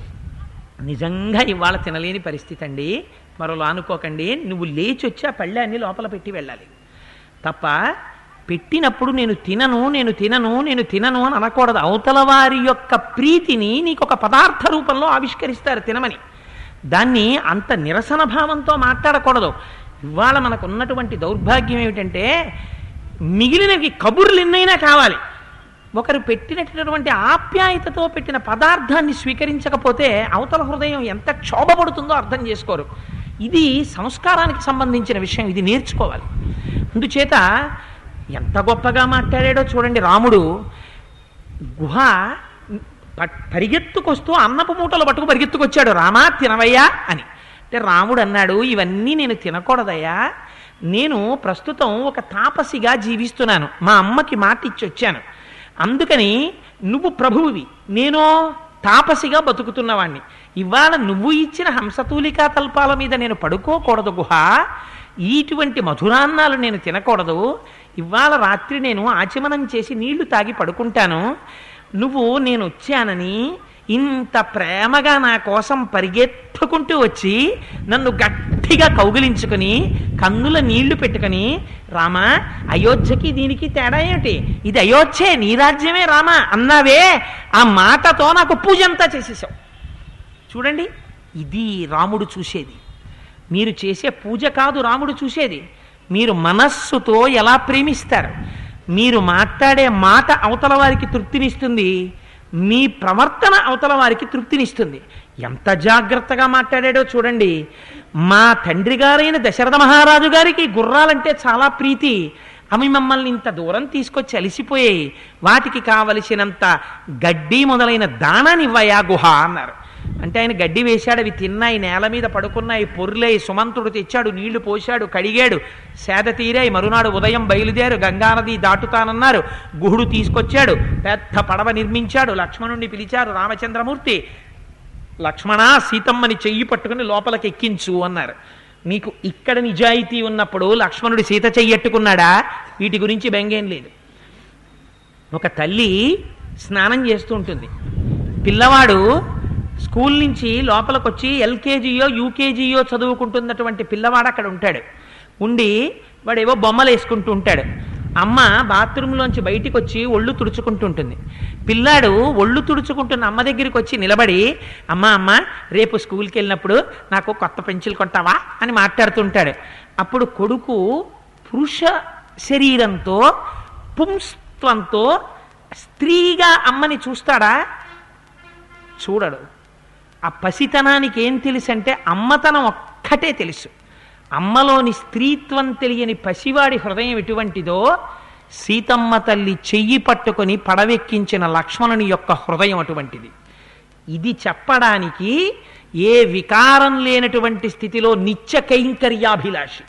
నిజంగా ఇవాళ తినలేని పరిస్థితి అండి మరోలా అనుకోకండి నువ్వు లేచి వచ్చి ఆ పళ్ళాన్ని లోపల పెట్టి వెళ్ళాలి తప్ప పెట్టినప్పుడు నేను తినను నేను తినను నేను తినను అని అనకూడదు అవతల వారి యొక్క ప్రీతిని నీకు ఒక పదార్థ రూపంలో ఆవిష్కరిస్తారు తినమని దాన్ని అంత నిరసన భావంతో మాట్లాడకూడదు ఇవాళ మనకు ఉన్నటువంటి దౌర్భాగ్యం ఏమిటంటే మిగిలినవి కబుర్లు ఎన్నైనా కావాలి ఒకరు పెట్టినటువంటి ఆప్యాయతతో పెట్టిన పదార్థాన్ని స్వీకరించకపోతే అవతల హృదయం ఎంత క్షోభపడుతుందో అర్థం చేసుకోరు ఇది సంస్కారానికి సంబంధించిన విషయం ఇది నేర్చుకోవాలి అందుచేత ఎంత గొప్పగా మాట్లాడాడో చూడండి రాముడు గుహ ప- పరిగెత్తుకొస్తూ అన్నపు మూటలు పట్టుకు పరిగెత్తుకొచ్చాడు రామా తినవయ్యా అని అంటే రాముడు అన్నాడు ఇవన్నీ నేను తినకూడదయ్యా నేను ప్రస్తుతం ఒక తాపసిగా జీవిస్తున్నాను మా అమ్మకి మాట ఇచ్చి వచ్చాను అందుకని నువ్వు ప్రభువువి నేనో తాపసిగా బతుకుతున్నవాణ్ణి ఇవాళ నువ్వు ఇచ్చిన హంసతూలికా తల్పాల మీద నేను పడుకోకూడదు గుహ ఇటువంటి మధురాన్నాలు నేను తినకూడదు ఇవాళ రాత్రి నేను ఆచమనం చేసి నీళ్లు తాగి పడుకుంటాను నువ్వు నేను వచ్చానని ఇంత ప్రేమగా నా కోసం పరిగెత్తుకుంటూ వచ్చి నన్ను గట్టిగా కౌగిలించుకుని కన్నుల నీళ్లు పెట్టుకుని రామా అయోధ్యకి దీనికి తేడా ఏమిటి ఇది అయోధ్యే నీ రాజ్యమే రామా అన్నావే ఆ మాటతో నాకు పూజ అంతా చేసేసావు చూడండి ఇది రాముడు చూసేది మీరు చేసే పూజ కాదు రాముడు చూసేది మీరు మనస్సుతో ఎలా ప్రేమిస్తారు మీరు మాట్లాడే మాట అవతల వారికి తృప్తినిస్తుంది మీ ప్రవర్తన అవతల వారికి తృప్తినిస్తుంది ఎంత జాగ్రత్తగా మాట్లాడాడో చూడండి మా తండ్రి గారైన దశరథ మహారాజు గారికి గుర్రాలంటే చాలా ప్రీతి అవి మమ్మల్ని ఇంత దూరం తీసుకొచ్చి అలిసిపోయాయి వాటికి కావలసినంత గడ్డి మొదలైన దానానివ్వయా గుహ అన్నారు అంటే ఆయన గడ్డి వేశాడు అవి తిన్నాయి నేల మీద పడుకున్నాయి పొర్లేయి సుమంతుడు తెచ్చాడు నీళ్లు పోశాడు కడిగాడు సేద తీరాయి మరునాడు ఉదయం బయలుదేరు గంగానది దాటుతానన్నారు గుహుడు తీసుకొచ్చాడు పెద్ద పడవ నిర్మించాడు లక్ష్మణుణ్ణి పిలిచారు రామచంద్రమూర్తి లక్ష్మణ సీతమ్మని చెయ్యి పట్టుకుని లోపలికి ఎక్కించు అన్నారు నీకు ఇక్కడ నిజాయితీ ఉన్నప్పుడు లక్ష్మణుడు సీత చెయ్యట్టుకున్నాడా వీటి గురించి బెంగేం లేదు ఒక తల్లి స్నానం చేస్తూ ఉంటుంది పిల్లవాడు స్కూల్ నుంచి లోపలికి వచ్చి ఎల్కేజీయో యూకేజీయో చదువుకుంటున్నటువంటి పిల్లవాడు అక్కడ ఉంటాడు ఉండి వాడేవో బొమ్మలు వేసుకుంటూ ఉంటాడు అమ్మ బాత్రూంలోంచి బయటికి వచ్చి ఒళ్ళు తుడుచుకుంటూ ఉంటుంది పిల్లాడు ఒళ్ళు తుడుచుకుంటున్న అమ్మ దగ్గరికి వచ్చి నిలబడి అమ్మ అమ్మ రేపు స్కూల్కి వెళ్ళినప్పుడు నాకు కొత్త పెన్సిల్ కొంటావా అని మాట్లాడుతుంటాడు అప్పుడు కొడుకు పురుష శరీరంతో పుంస్త్వంతో స్త్రీగా అమ్మని చూస్తాడా చూడడు ఆ పసితనానికి ఏం తెలుసు అంటే అమ్మతనం ఒక్కటే తెలుసు అమ్మలోని స్త్రీత్వం తెలియని పసివాడి హృదయం ఎటువంటిదో సీతమ్మ తల్లి చెయ్యి పట్టుకొని పడవెక్కించిన లక్ష్మణుని యొక్క హృదయం అటువంటిది ఇది చెప్పడానికి ఏ వికారం లేనటువంటి స్థితిలో నిత్య కైంకర్యాభిలాషి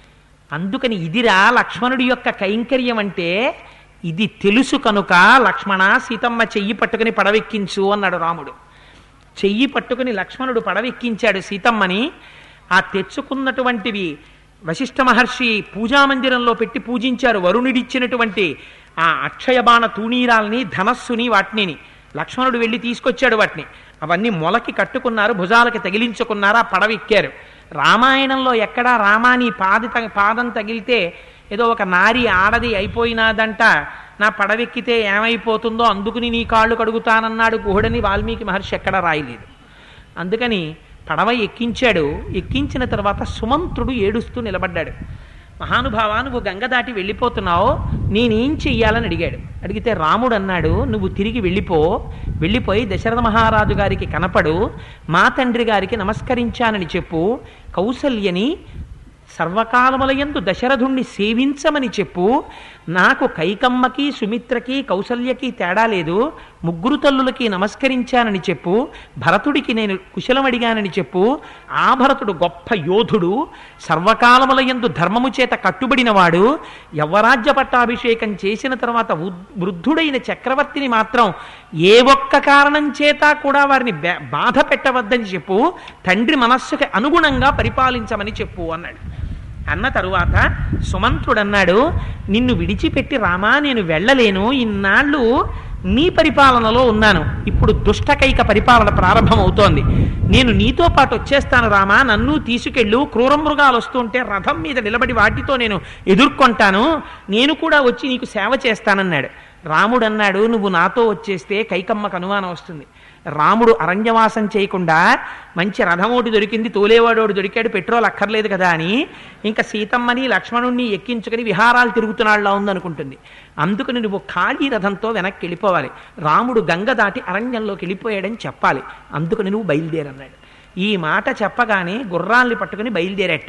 అందుకని ఇదిరా లక్ష్మణుడి యొక్క కైంకర్యం అంటే ఇది తెలుసు కనుక లక్ష్మణ సీతమ్మ చెయ్యి పట్టుకుని పడవెక్కించు అన్నాడు రాముడు చెయ్యి పట్టుకుని లక్ష్మణుడు పడవెక్కించాడు సీతమ్మని ఆ తెచ్చుకున్నటువంటివి వశిష్ఠ మహర్షి పూజామందిరంలో పెట్టి పూజించారు వరుణుడిచ్చినటువంటి ఆ అక్షయబాణ తూణీరాల్ని ధనస్సుని వాటిని లక్ష్మణుడు వెళ్ళి తీసుకొచ్చాడు వాటిని అవన్నీ మొలకి కట్టుకున్నారు భుజాలకి తగిలించుకున్నారు ఆ పడవెక్కారు రామాయణంలో ఎక్కడా రామాని పాది త- పాదం తగిలితే ఏదో ఒక నారి ఆడది అయిపోయినాదంట నా పడవెక్కితే ఏమైపోతుందో అందుకుని నీ కాళ్ళు కడుగుతానన్నాడు గుహుడని వాల్మీకి మహర్షి ఎక్కడా రాయలేదు అందుకని పడవ ఎక్కించాడు ఎక్కించిన తర్వాత సుమంత్రుడు ఏడుస్తూ నిలబడ్డాడు మహానుభావ నువ్వు గంగ దాటి వెళ్ళిపోతున్నావు నేనేం చెయ్యాలని అడిగాడు అడిగితే రాముడు అన్నాడు నువ్వు తిరిగి వెళ్ళిపో వెళ్ళిపోయి దశరథ మహారాజు గారికి కనపడు మా తండ్రి గారికి నమస్కరించానని చెప్పు కౌసల్యని సర్వకాలములయందు దశరథుణ్ణి సేవించమని చెప్పు నాకు కైకమ్మకి సుమిత్రకి కౌసల్యకి తేడా లేదు ముగ్గురు తల్లులకి నమస్కరించానని చెప్పు భరతుడికి నేను కుశలం అడిగానని చెప్పు ఆ భరతుడు గొప్ప యోధుడు సర్వకాలములయందు ధర్మము చేత కట్టుబడినవాడు యవ్వరాజ్య పట్టాభిషేకం చేసిన తర్వాత ఉద్- వృద్ధుడైన చక్రవర్తిని మాత్రం ఏ ఒక్క కారణం చేత కూడా వారిని బా- బాధ పెట్టవద్దని చెప్పు తండ్రి మనస్సుకి అనుగుణంగా పరిపాలించమని చెప్పు అన్నాడు అన్న తరువాత సుమంత్రుడు అన్నాడు నిన్ను విడిచిపెట్టి రామా నేను వెళ్ళలేను ఇన్నాళ్ళు నీ పరిపాలనలో ఉన్నాను ఇప్పుడు దుష్టకైక పరిపాలన ప్రారంభమవుతోంది నేను నీతో పాటు వచ్చేస్తాను రామా నన్ను తీసుకెళ్ళు క్రూర మృగాలు వస్తుంటే రథం మీద నిలబడి వాటితో నేను ఎదుర్కొంటాను నేను కూడా వచ్చి నీకు సేవ చేస్తానన్నాడు రాముడు అన్నాడు నువ్వు నాతో వచ్చేస్తే కైకమ్మకు అనుమానం వస్తుంది రాముడు అరణ్యవాసం చేయకుండా మంచి రథమోటి దొరికింది తోలేవాడోడు దొరికాడు పెట్రోల్ అక్కర్లేదు కదా అని ఇంకా సీతమ్మని లక్ష్మణుణ్ణి ఎక్కించుకుని విహారాలు తిరుగుతున్నాళ్ళ ఉందనుకుంటుంది అందుకని నువ్వు ఖాళీ రథంతో వెనక్కి వెళ్ళిపోవాలి రాముడు గంగ దాటి అరణ్యంలోకి వెళ్ళిపోయాడని చెప్పాలి అందుకని నువ్వు బయలుదేరన్నాడు ఈ మాట చెప్పగానే గుర్రాల్ని పట్టుకుని బయలుదేరట్ట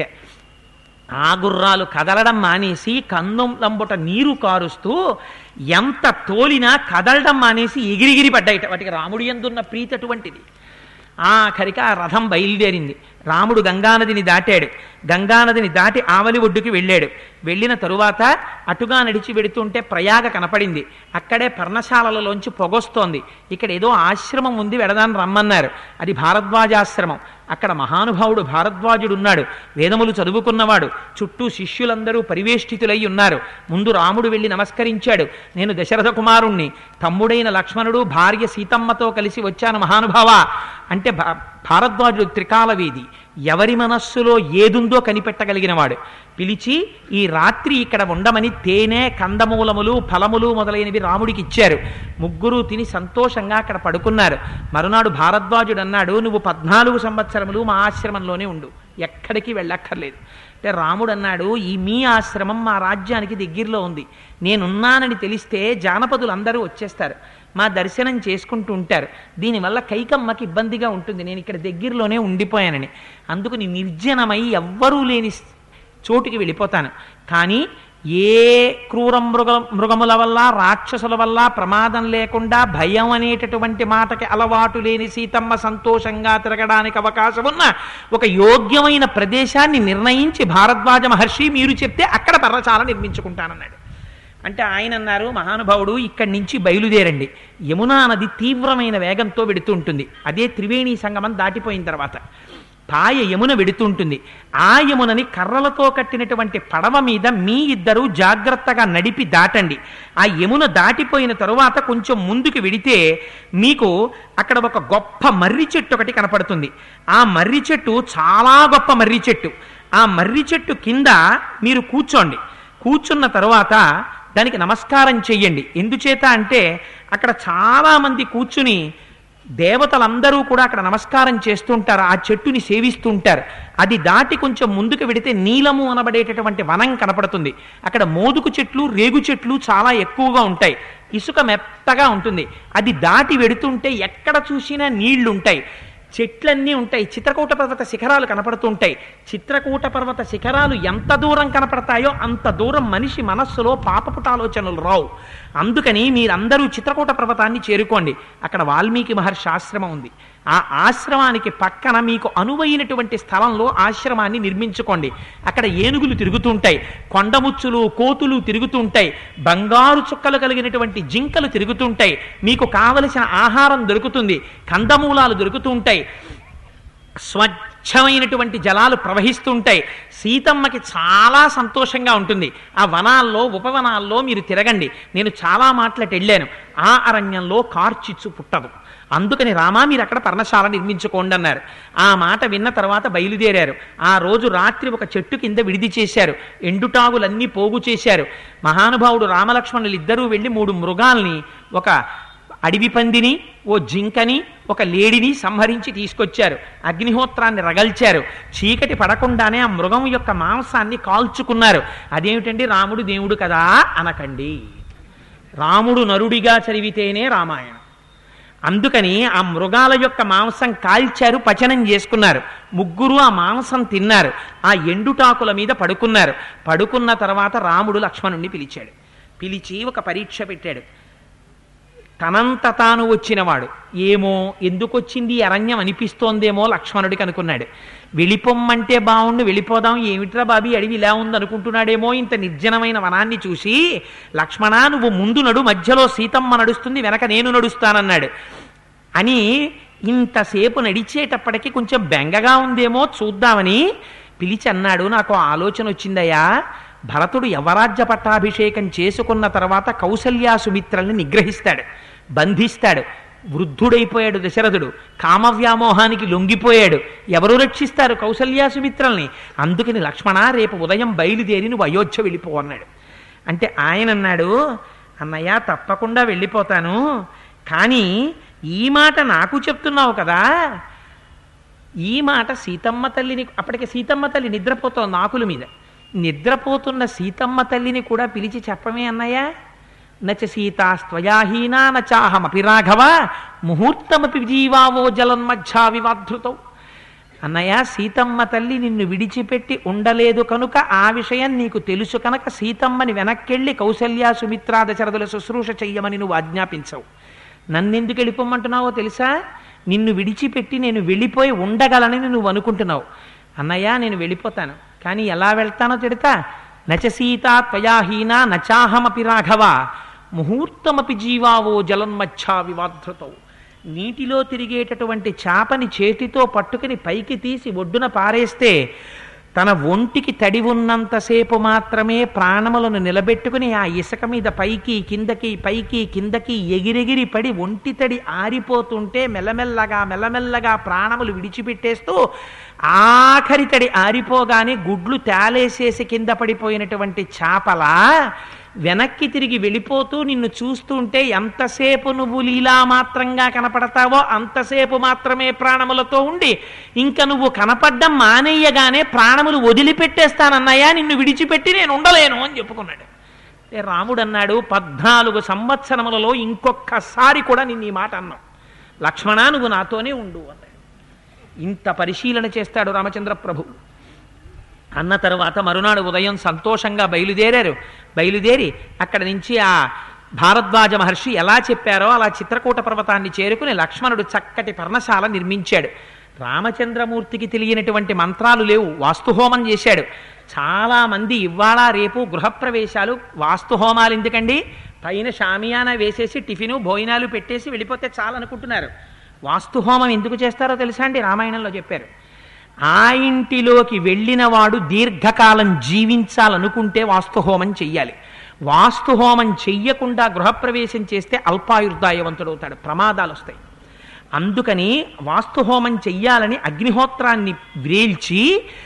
ఆ గుర్రాలు కదలడం మానేసి కన్నం లంబుట నీరు కారుస్తూ ఎంత తోలినా కదలడం మానేసి ఎగిరిగిరి పడ్డాయిట వాటికి రాముడి ఎందున్న ప్రీతి అటువంటిది ఆఖరికి ఆ రథం బయలుదేరింది రాముడు గంగానదిని దాటాడు గంగానదిని దాటి ఆవలి ఒడ్డుకి వెళ్ళాడు వెళ్ళిన తరువాత అటుగా నడిచి వెడుతుంటే ప్రయాగ కనపడింది అక్కడే పర్ణశాలలలోంచి పొగొస్తోంది ఇక్కడ ఏదో ఆశ్రమం ఉంది వెడదాన్ని రమ్మన్నారు అది భారద్వాజాశ్రమం అక్కడ మహానుభావుడు భారద్వాజుడు ఉన్నాడు వేదములు చదువుకున్నవాడు చుట్టూ శిష్యులందరూ పరివేష్టితులై ఉన్నారు ముందు రాముడు వెళ్ళి నమస్కరించాడు నేను దశరథ కుమారుణ్ణి తమ్ముడైన లక్ష్మణుడు భార్య సీతమ్మతో కలిసి వచ్చాను మహానుభావ అంటే భా- భారద్వాజుడు త్రికాలవేది ఎవరి మనస్సులో ఏదుందో కనిపెట్టగలిగినవాడు పిలిచి ఈ రాత్రి ఇక్కడ ఉండమని తేనె కందమూలములు ఫలములు మొదలైనవి రాముడికి ఇచ్చారు ముగ్గురు తిని సంతోషంగా అక్కడ పడుకున్నారు మరునాడు భారద్వాజుడు అన్నాడు నువ్వు పద్నాలుగు సంవత్సరములు మా ఆశ్రమంలోనే ఉండు ఎక్కడికి వెళ్ళక్కర్లేదు అంటే రాముడు అన్నాడు ఈ మీ ఆశ్రమం మా రాజ్యానికి దగ్గరలో ఉంది నేనున్నానని తెలిస్తే జానపదులు అందరూ వచ్చేస్తారు మా దర్శనం చేసుకుంటూ ఉంటారు దీనివల్ల కైకమ్మకి ఇబ్బందిగా ఉంటుంది నేను ఇక్కడ దగ్గరలోనే ఉండిపోయానని అందుకని నిర్జనమై ఎవ్వరూ లేని చోటుకి వెళ్ళిపోతాను కానీ ఏ క్రూర మృగ మృగముల వల్ల రాక్షసుల వల్ల ప్రమాదం లేకుండా భయం అనేటటువంటి మాటకి అలవాటు లేని సీతమ్మ సంతోషంగా తిరగడానికి అవకాశం ఉన్న ఒక యోగ్యమైన ప్రదేశాన్ని నిర్ణయించి భారద్వాజ మహర్షి మీరు చెప్తే అక్కడ పర్ణశాల నిర్మించుకుంటానన్నాడు అంటే ఆయన అన్నారు మహానుభావుడు ఇక్కడి నుంచి బయలుదేరండి యమునా నది తీవ్రమైన వేగంతో వెడుతూ ఉంటుంది అదే త్రివేణి సంగమం దాటిపోయిన తర్వాత పాయ యమున వెడుతుంటుంది ఆ యమునని కర్రలతో కట్టినటువంటి పడవ మీద మీ ఇద్దరు జాగ్రత్తగా నడిపి దాటండి ఆ యమున దాటిపోయిన తరువాత కొంచెం ముందుకు వెడితే మీకు అక్కడ ఒక గొప్ప మర్రి చెట్టు ఒకటి కనపడుతుంది ఆ మర్రి చెట్టు చాలా గొప్ప మర్రి చెట్టు ఆ మర్రి చెట్టు కింద మీరు కూర్చోండి కూర్చున్న తరువాత దానికి నమస్కారం చెయ్యండి ఎందుచేత అంటే అక్కడ చాలామంది కూర్చుని దేవతలందరూ కూడా అక్కడ నమస్కారం చేస్తుంటారు ఆ చెట్టుని సేవిస్తుంటారు అది దాటి కొంచెం ముందుకు వెడితే నీలము అనబడేటటువంటి వనం కనపడుతుంది అక్కడ మోదుకు చెట్లు రేగు చెట్లు చాలా ఎక్కువగా ఉంటాయి ఇసుక మెత్తగా ఉంటుంది అది దాటి వెడుతుంటే ఎక్కడ చూసినా నీళ్లు ఉంటాయి చెట్లన్నీ ఉంటాయి చిత్రకూట పర్వత శిఖరాలు కనపడుతుంటాయి చిత్రకూట పర్వత శిఖరాలు ఎంత దూరం కనపడతాయో అంత దూరం మనిషి మనస్సులో పాపపుటాలోచనలు రావు అందుకని మీరందరూ చిత్రకూట పర్వతాన్ని చేరుకోండి అక్కడ వాల్మీకి మహర్షి ఆశ్రమం ఉంది ఆ ఆశ్రమానికి పక్కన మీకు అనువైనటువంటి స్థలంలో ఆశ్రమాన్ని నిర్మించుకోండి అక్కడ ఏనుగులు తిరుగుతుంటాయి కొండముచ్చులు కోతులు తిరుగుతుంటాయి బంగారు చుక్కలు కలిగినటువంటి జింకలు తిరుగుతుంటాయి మీకు కావలసిన ఆహారం దొరుకుతుంది కందమూలాలు దొరుకుతుంటాయి స్వచ్ఛమైనటువంటి జలాలు ప్రవహిస్తుంటాయి సీతమ్మకి చాలా సంతోషంగా ఉంటుంది ఆ వనాల్లో ఉపవనాల్లో మీరు తిరగండి నేను చాలా మాటలకి వెళ్ళాను ఆ అరణ్యంలో కార్చిచ్చు పుట్టదు అందుకని రామా మీరు అక్కడ పర్ణశాల నిర్మించుకోండి అన్నారు ఆ మాట విన్న తర్వాత బయలుదేరారు ఆ రోజు రాత్రి ఒక చెట్టు కింద విడిది చేశారు ఎండుటావులన్నీ పోగు చేశారు మహానుభావుడు రామలక్ష్మణులు ఇద్దరూ వెళ్ళి మూడు మృగాల్ని ఒక అడవి పందిని ఓ జింకని ఒక లేడిని సంహరించి తీసుకొచ్చారు అగ్నిహోత్రాన్ని రగల్చారు చీకటి పడకుండానే ఆ మృగం యొక్క మాంసాన్ని కాల్చుకున్నారు అదేమిటండి రాముడు దేవుడు కదా అనకండి రాముడు నరుడిగా చదివితేనే రామాయణం అందుకని ఆ మృగాల యొక్క మాంసం కాల్చారు పచనం చేసుకున్నారు ముగ్గురు ఆ మాంసం తిన్నారు ఆ ఎండుటాకుల మీద పడుకున్నారు పడుకున్న తర్వాత రాముడు లక్ష్మణుణ్ణి పిలిచాడు పిలిచి ఒక పరీక్ష పెట్టాడు తనంత తాను వచ్చినవాడు ఏమో ఎందుకు వచ్చింది ఈ అరణ్యం అనిపిస్తోందేమో లక్ష్మణుడికి అనుకున్నాడు వెళ్ళిపోమ్మంటే బాగుండు వెళ్ళిపోదాం ఏమిట్రా బాబీ అడవి ఇలా ఉంది అనుకుంటున్నాడేమో ఇంత నిర్జనమైన వనాన్ని చూసి లక్ష్మణ నువ్వు ముందు నడు మధ్యలో సీతమ్మ నడుస్తుంది వెనక నేను నడుస్తానన్నాడు అని ఇంతసేపు నడిచేటప్పటికి కొంచెం బెంగగా ఉందేమో చూద్దామని పిలిచి అన్నాడు నాకు ఆలోచన వచ్చిందయ్యా భరతుడు యవరాజ్య పట్టాభిషేకం చేసుకున్న తర్వాత కౌసల్యా సుమిత్రల్ని నిగ్రహిస్తాడు బంధిస్తాడు వృద్ధుడైపోయాడు దశరథుడు కామవ్యామోహానికి లొంగిపోయాడు ఎవరు రక్షిస్తారు కౌసల్యా సుమిత్రల్ని అందుకని లక్ష్మణ రేపు ఉదయం బయలుదేరి నువ్వు అయోధ్య వెళ్ళిపో అన్నాడు అంటే ఆయన అన్నాడు అన్నయ్య తప్పకుండా వెళ్ళిపోతాను కానీ ఈ మాట నాకు చెప్తున్నావు కదా ఈ మాట సీతమ్మ తల్లిని అప్పటికి సీతమ్మ తల్లి నిద్రపోతోంది ఆకుల మీద నిద్రపోతున్న సీతమ్మ తల్లిని కూడా పిలిచి చెప్పమే అన్నయ్య నచ సీతాస్త్వయాహీనా నచాహమపి రాఘవ ముహూర్తమపి జీవావో జలన్మధ్యా వివాధృతౌ అన్నయ్య సీతమ్మ తల్లి నిన్ను విడిచిపెట్టి ఉండలేదు కనుక ఆ విషయం నీకు తెలుసు కనుక సీతమ్మని వెనక్కెళ్ళి కౌసల్య సుమిత్రా దశరథుల శుశ్రూష చెయ్యమని నువ్వు ఆజ్ఞాపించవు నన్నెందుకు వెళ్ళిపోమంటున్నావో తెలుసా నిన్ను విడిచిపెట్టి నేను వెళ్ళిపోయి ఉండగలనని నువ్వు అనుకుంటున్నావు అన్నయ్య నేను వెళ్ళిపోతాను కానీ ఎలా వెళ్తానో తిడతా నచ సీతా త్వయాహీనా నచాహమపి రాఘవ ముహూర్తమపి జీవావో జలన్మధ్యా వివాధృతౌ నీటిలో తిరిగేటటువంటి చేపని చేతితో పట్టుకుని పైకి తీసి ఒడ్డున పారేస్తే తన ఒంటికి తడి ఉన్నంతసేపు మాత్రమే ప్రాణములను నిలబెట్టుకుని ఆ ఇసుక మీద పైకి కిందకి పైకి కిందకి ఎగిరెగిరి పడి ఒంటి తడి ఆరిపోతుంటే మెల్లమెల్లగా మెల్లమెల్లగా ప్రాణములు విడిచిపెట్టేస్తూ ఆఖరి తడి ఆరిపోగానే గుడ్లు తేలేసేసి కింద పడిపోయినటువంటి చేపలా వెనక్కి తిరిగి వెళ్ళిపోతూ నిన్ను చూస్తుంటే ఎంతసేపు నువ్వు లీలా మాత్రంగా కనపడతావో అంతసేపు మాత్రమే ప్రాణములతో ఉండి ఇంకా నువ్వు కనపడ్డం మానేయగానే ప్రాణములు వదిలిపెట్టేస్తానన్నయ్యా నిన్ను విడిచిపెట్టి నేను ఉండలేను అని చెప్పుకున్నాడు అంటే రాముడు అన్నాడు పద్నాలుగు సంవత్సరములలో ఇంకొక్కసారి కూడా నిన్ను ఈ మాట అన్నావు లక్ష్మణ నువ్వు నాతోనే ఉండు అన్నాడు ఇంత పరిశీలన చేస్తాడు రామచంద్ర ప్రభు అన్న తరువాత మరునాడు ఉదయం సంతోషంగా బయలుదేరారు బయలుదేరి అక్కడి నుంచి ఆ భారద్వాజ మహర్షి ఎలా చెప్పారో అలా చిత్రకూట పర్వతాన్ని చేరుకుని లక్ష్మణుడు చక్కటి పర్ణశాల నిర్మించాడు రామచంద్రమూర్తికి తెలియనటువంటి మంత్రాలు లేవు వాస్తుహోమం చేశాడు చాలా మంది ఇవాళ రేపు గృహప్రవేశాలు వాస్తుహోమాలు ఎందుకండి పైన షామియానా వేసేసి టిఫిను భోజనాలు పెట్టేసి వెళ్ళిపోతే చాలనుకుంటున్నారు వాస్తుహోమం ఎందుకు చేస్తారో తెలుసా అండి రామాయణంలో చెప్పారు ఆ ఇంటిలోకి వెళ్ళిన వాడు దీర్ఘకాలం జీవించాలనుకుంటే వాస్తుహోమం చెయ్యాలి వాస్తుహోమం చెయ్యకుండా గృహప్రవేశం చేస్తే అల్పాయుర్దాయవంతుడవుతాడు ప్రమాదాలు వస్తాయి అందుకని వాస్తుహోమం చెయ్యాలని అగ్నిహోత్రాన్ని వ్రేల్చి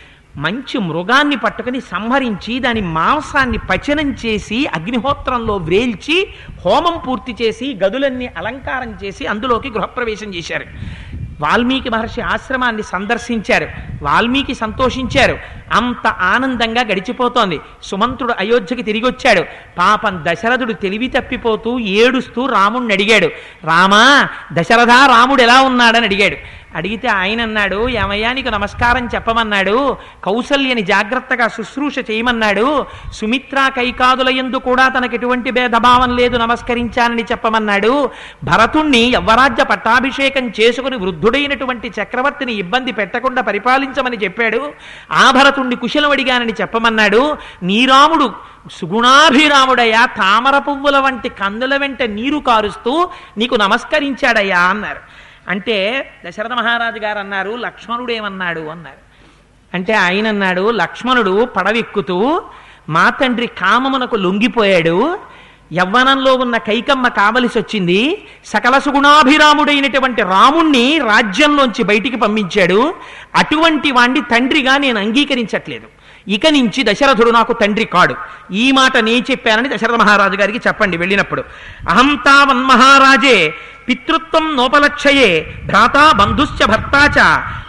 మంచి మృగాన్ని పట్టుకుని సంహరించి దాని మాంసాన్ని పచనం చేసి అగ్నిహోత్రంలో వ్రేల్చి హోమం పూర్తి చేసి గదులన్నీ అలంకారం చేసి అందులోకి గృహప్రవేశం చేశారు వాల్మీకి మహర్షి ఆశ్రమాన్ని సందర్శించారు వాల్మీకి సంతోషించారు అంత ఆనందంగా గడిచిపోతోంది సుమంత్రుడు అయోధ్యకి తిరిగి వచ్చాడు పాపం దశరథుడు తెలివి తప్పిపోతూ ఏడుస్తూ రాముణ్ణి అడిగాడు రామా దశరథ రాముడు ఎలా ఉన్నాడని అడిగాడు అడిగితే ఆయన అన్నాడు ఏమయ్యా నీకు నమస్కారం చెప్పమన్నాడు కౌసల్యని జాగ్రత్తగా శుశ్రూష చేయమన్నాడు సుమిత్రా కైకాదుల యందు కూడా తనకు ఎటువంటి భేదభావం లేదు నమస్కరించానని చెప్పమన్నాడు భరతుణ్ణి యవ్వరాజ్య పట్టాభిషేకం చేసుకుని వృద్ధుడైనటువంటి చక్రవర్తిని ఇబ్బంది పెట్టకుండా పరిపాలించమని చెప్పాడు ఆ భరతుణ్ణి కుశలం అడిగానని చెప్పమన్నాడు నీరాముడు సుగుణాభిరాముడయ్యా తామర పువ్వుల వంటి కందుల వెంట నీరు కారుస్తూ నీకు నమస్కరించాడయ్యా అన్నారు అంటే దశరథ మహారాజు గారు అన్నారు లక్ష్మణుడు ఏమన్నాడు అన్నారు అంటే ఆయన అన్నాడు లక్ష్మణుడు పడవెక్కుతూ మా తండ్రి కామమునకు లొంగిపోయాడు యవ్వనంలో ఉన్న కైకమ్మ కావలసి వచ్చింది సకల సుగుణాభిరాముడైనటువంటి రాముణ్ణి రాజ్యంలోంచి బయటికి పంపించాడు అటువంటి వాణ్ణి తండ్రిగా నేను అంగీకరించట్లేదు ఇక నుంచి దశరథుడు నాకు తండ్రి కాడు ఈ మాట నే చెప్పానని దశరథ మహారాజు గారికి చెప్పండి వెళ్ళినప్పుడు అహం తావన్ మహారాజే పితృత్వం నోపలక్షయే భ్రాతా బంధుశ్చ భర్తాచ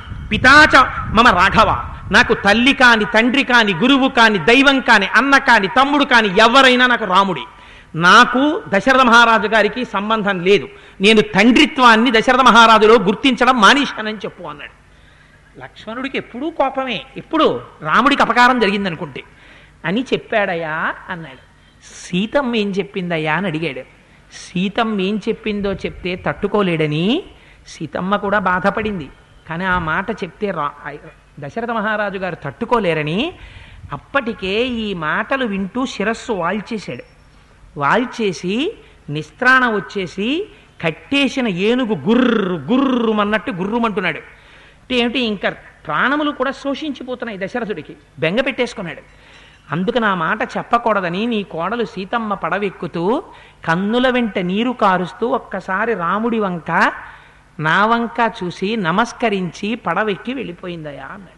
పితాచ మమ రాఘవ నాకు తల్లి కాని తండ్రి కాని గురువు కాని దైవం కాని అన్న కాని తమ్ముడు కాని ఎవరైనా నాకు రాముడి నాకు దశరథ మహారాజు గారికి సంబంధం లేదు నేను తండ్రిత్వాన్ని దశరథ మహారాజులో గుర్తించడం మానేశానని చెప్పు అన్నాడు లక్ష్మణుడికి ఎప్పుడూ కోపమే ఎప్పుడు రాముడికి అపకారం జరిగిందనుకుంటే అని చెప్పాడయ్యా అన్నాడు సీతమ్మ ఏం చెప్పిందయ్యా అని అడిగాడు సీతమ్మ ఏం చెప్పిందో చెప్తే తట్టుకోలేడని సీతమ్మ కూడా బాధపడింది కానీ ఆ మాట చెప్తే రా దశరథ మహారాజు గారు తట్టుకోలేరని అప్పటికే ఈ మాటలు వింటూ శిరస్సు వాల్చేశాడు వాల్చేసి నిస్త్రాణం వచ్చేసి కట్టేసిన ఏనుగు గుర్రు గుర్రుమన్నట్టు గుర్రుమంటున్నాడు అంటే ఏమిటి ఇంకా ప్రాణములు కూడా శోషించిపోతున్నాయి దశరథుడికి బెంగ పెట్టేసుకున్నాడు అందుకు నా మాట చెప్పకూడదని నీ కోడలు సీతమ్మ పడవెక్కుతూ కన్నుల వెంట నీరు కారుస్తూ ఒక్కసారి రాముడి వంక నా వంక చూసి నమస్కరించి పడవెక్కి వెళ్ళిపోయిందయా అన్నాడు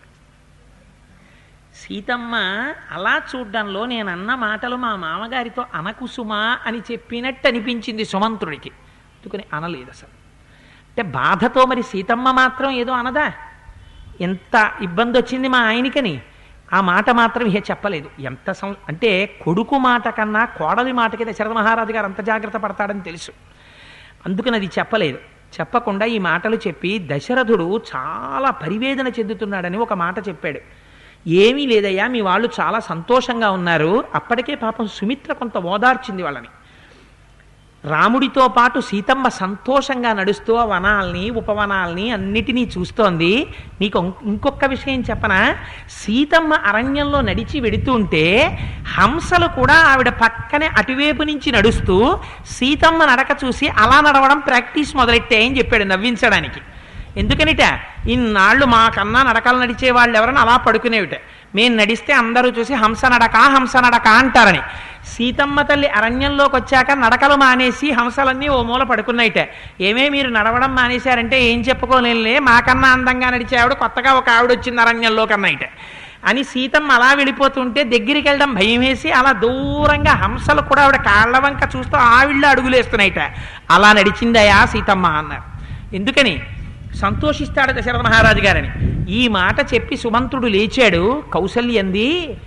సీతమ్మ అలా చూడ్డంలో నేను అన్న మాటలు మా మామగారితో అనకుసుమా అని చెప్పినట్టు అనిపించింది సుమంత్రుడికి అందుకని అనలేదు అసలు అంటే బాధతో మరి సీతమ్మ మాత్రం ఏదో అనదా ఎంత ఇబ్బంది వచ్చింది మా ఆయనకని ఆ మాట మాత్రం ఇహ చెప్పలేదు ఎంత సం అంటే కొడుకు మాట కన్నా కోడలి మాటకి దశరథ మహారాజు గారు అంత జాగ్రత్త పడతాడని తెలుసు అందుకని అది చెప్పలేదు చెప్పకుండా ఈ మాటలు చెప్పి దశరథుడు చాలా పరివేదన చెందుతున్నాడని ఒక మాట చెప్పాడు ఏమీ లేదయ్యా మీ వాళ్ళు చాలా సంతోషంగా ఉన్నారు అప్పటికే పాపం సుమిత్ర కొంత ఓదార్చింది వాళ్ళని రాముడితో పాటు సీతమ్మ సంతోషంగా నడుస్తూ ఆ వనాల్ని ఉపవనాల్ని అన్నిటినీ చూస్తోంది నీకు ఇంకొక విషయం చెప్పనా సీతమ్మ అరణ్యంలో నడిచి వెడుతుంటే హంసలు కూడా ఆవిడ పక్కనే అటువైపు నుంచి నడుస్తూ సీతమ్మ నడక చూసి అలా నడవడం ప్రాక్టీస్ మొదలెట్టాయని చెప్పాడు నవ్వించడానికి ఎందుకనిట ఇన్నాళ్ళు మాకన్నా నడకలు నడిచే వాళ్ళు ఎవరైనా అలా పడుకునేవిట మేము నడిస్తే అందరూ చూసి హంస నడక హంస నడక అంటారని సీతమ్మ తల్లి అరణ్యంలోకి వచ్చాక నడకలు మానేసి హంసలన్నీ ఓ మూల పడుకున్నాయిట ఏమే మీరు నడవడం మానేశారంటే ఏం చెప్పుకోలేనులే మాకన్నా అందంగా నడిచే ఆవిడ కొత్తగా ఒక ఆవిడ వచ్చింది అరణ్యంలోకి అన్నయిట అని సీతమ్మ అలా వెళ్ళిపోతుంటే దగ్గరికి వెళ్ళడం భయం వేసి అలా దూరంగా హంసలు కూడా ఆవిడ కాళ్ళ వంక చూస్తూ ఆవిళ్ళు అడుగులేస్తున్నాయిట అలా నడిచిందయా సీతమ్మ అన్నారు ఎందుకని సంతోషిస్తాడు దశరథ మహారాజు గారని ఈ మాట చెప్పి సుమంత్రుడు లేచాడు కౌసల్యంది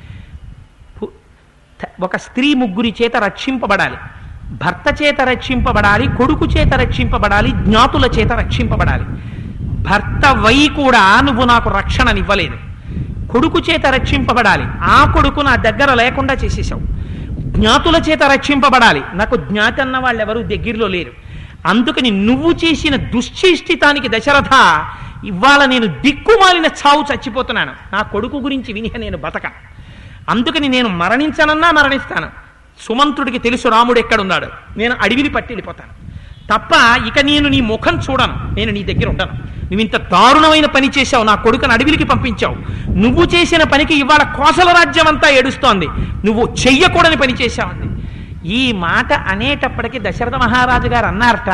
ఒక స్త్రీ ముగ్గురి చేత రక్షింపబడాలి భర్త చేత రక్షింపబడాలి కొడుకు చేత రక్షింపబడాలి జ్ఞాతుల చేత రక్షింపబడాలి భర్త వై కూడా నువ్వు నాకు రక్షణనివ్వలేదు కొడుకు చేత రక్షింపబడాలి ఆ కొడుకు నా దగ్గర లేకుండా చేసేసావు జ్ఞాతుల చేత రక్షింపబడాలి నాకు జ్ఞాతి అన్న వాళ్ళు ఎవరు దగ్గరలో లేరు అందుకని నువ్వు చేసిన దుశ్చేష్టితానికి దశరథ ఇవాళ నేను దిక్కుమాలిన చావు చచ్చిపోతున్నాను నా కొడుకు గురించి విని నేను బతక అందుకని నేను మరణించనన్నా మరణిస్తాను సుమంత్రుడికి తెలుసు రాముడు ఎక్కడున్నాడు నేను అడవిని పట్టి వెళ్ళిపోతాను తప్ప ఇక నేను నీ ముఖం చూడను నేను నీ దగ్గర ఉండను నువ్వు ఇంత దారుణమైన పని చేశావు నా కొడుకుని అడవిలికి పంపించావు నువ్వు చేసిన పనికి ఇవాళ కోసల రాజ్యం అంతా ఏడుస్తోంది నువ్వు చెయ్యకూడని పని చేశావంది ఈ మాట అనేటప్పటికీ దశరథ మహారాజు గారు అన్నారట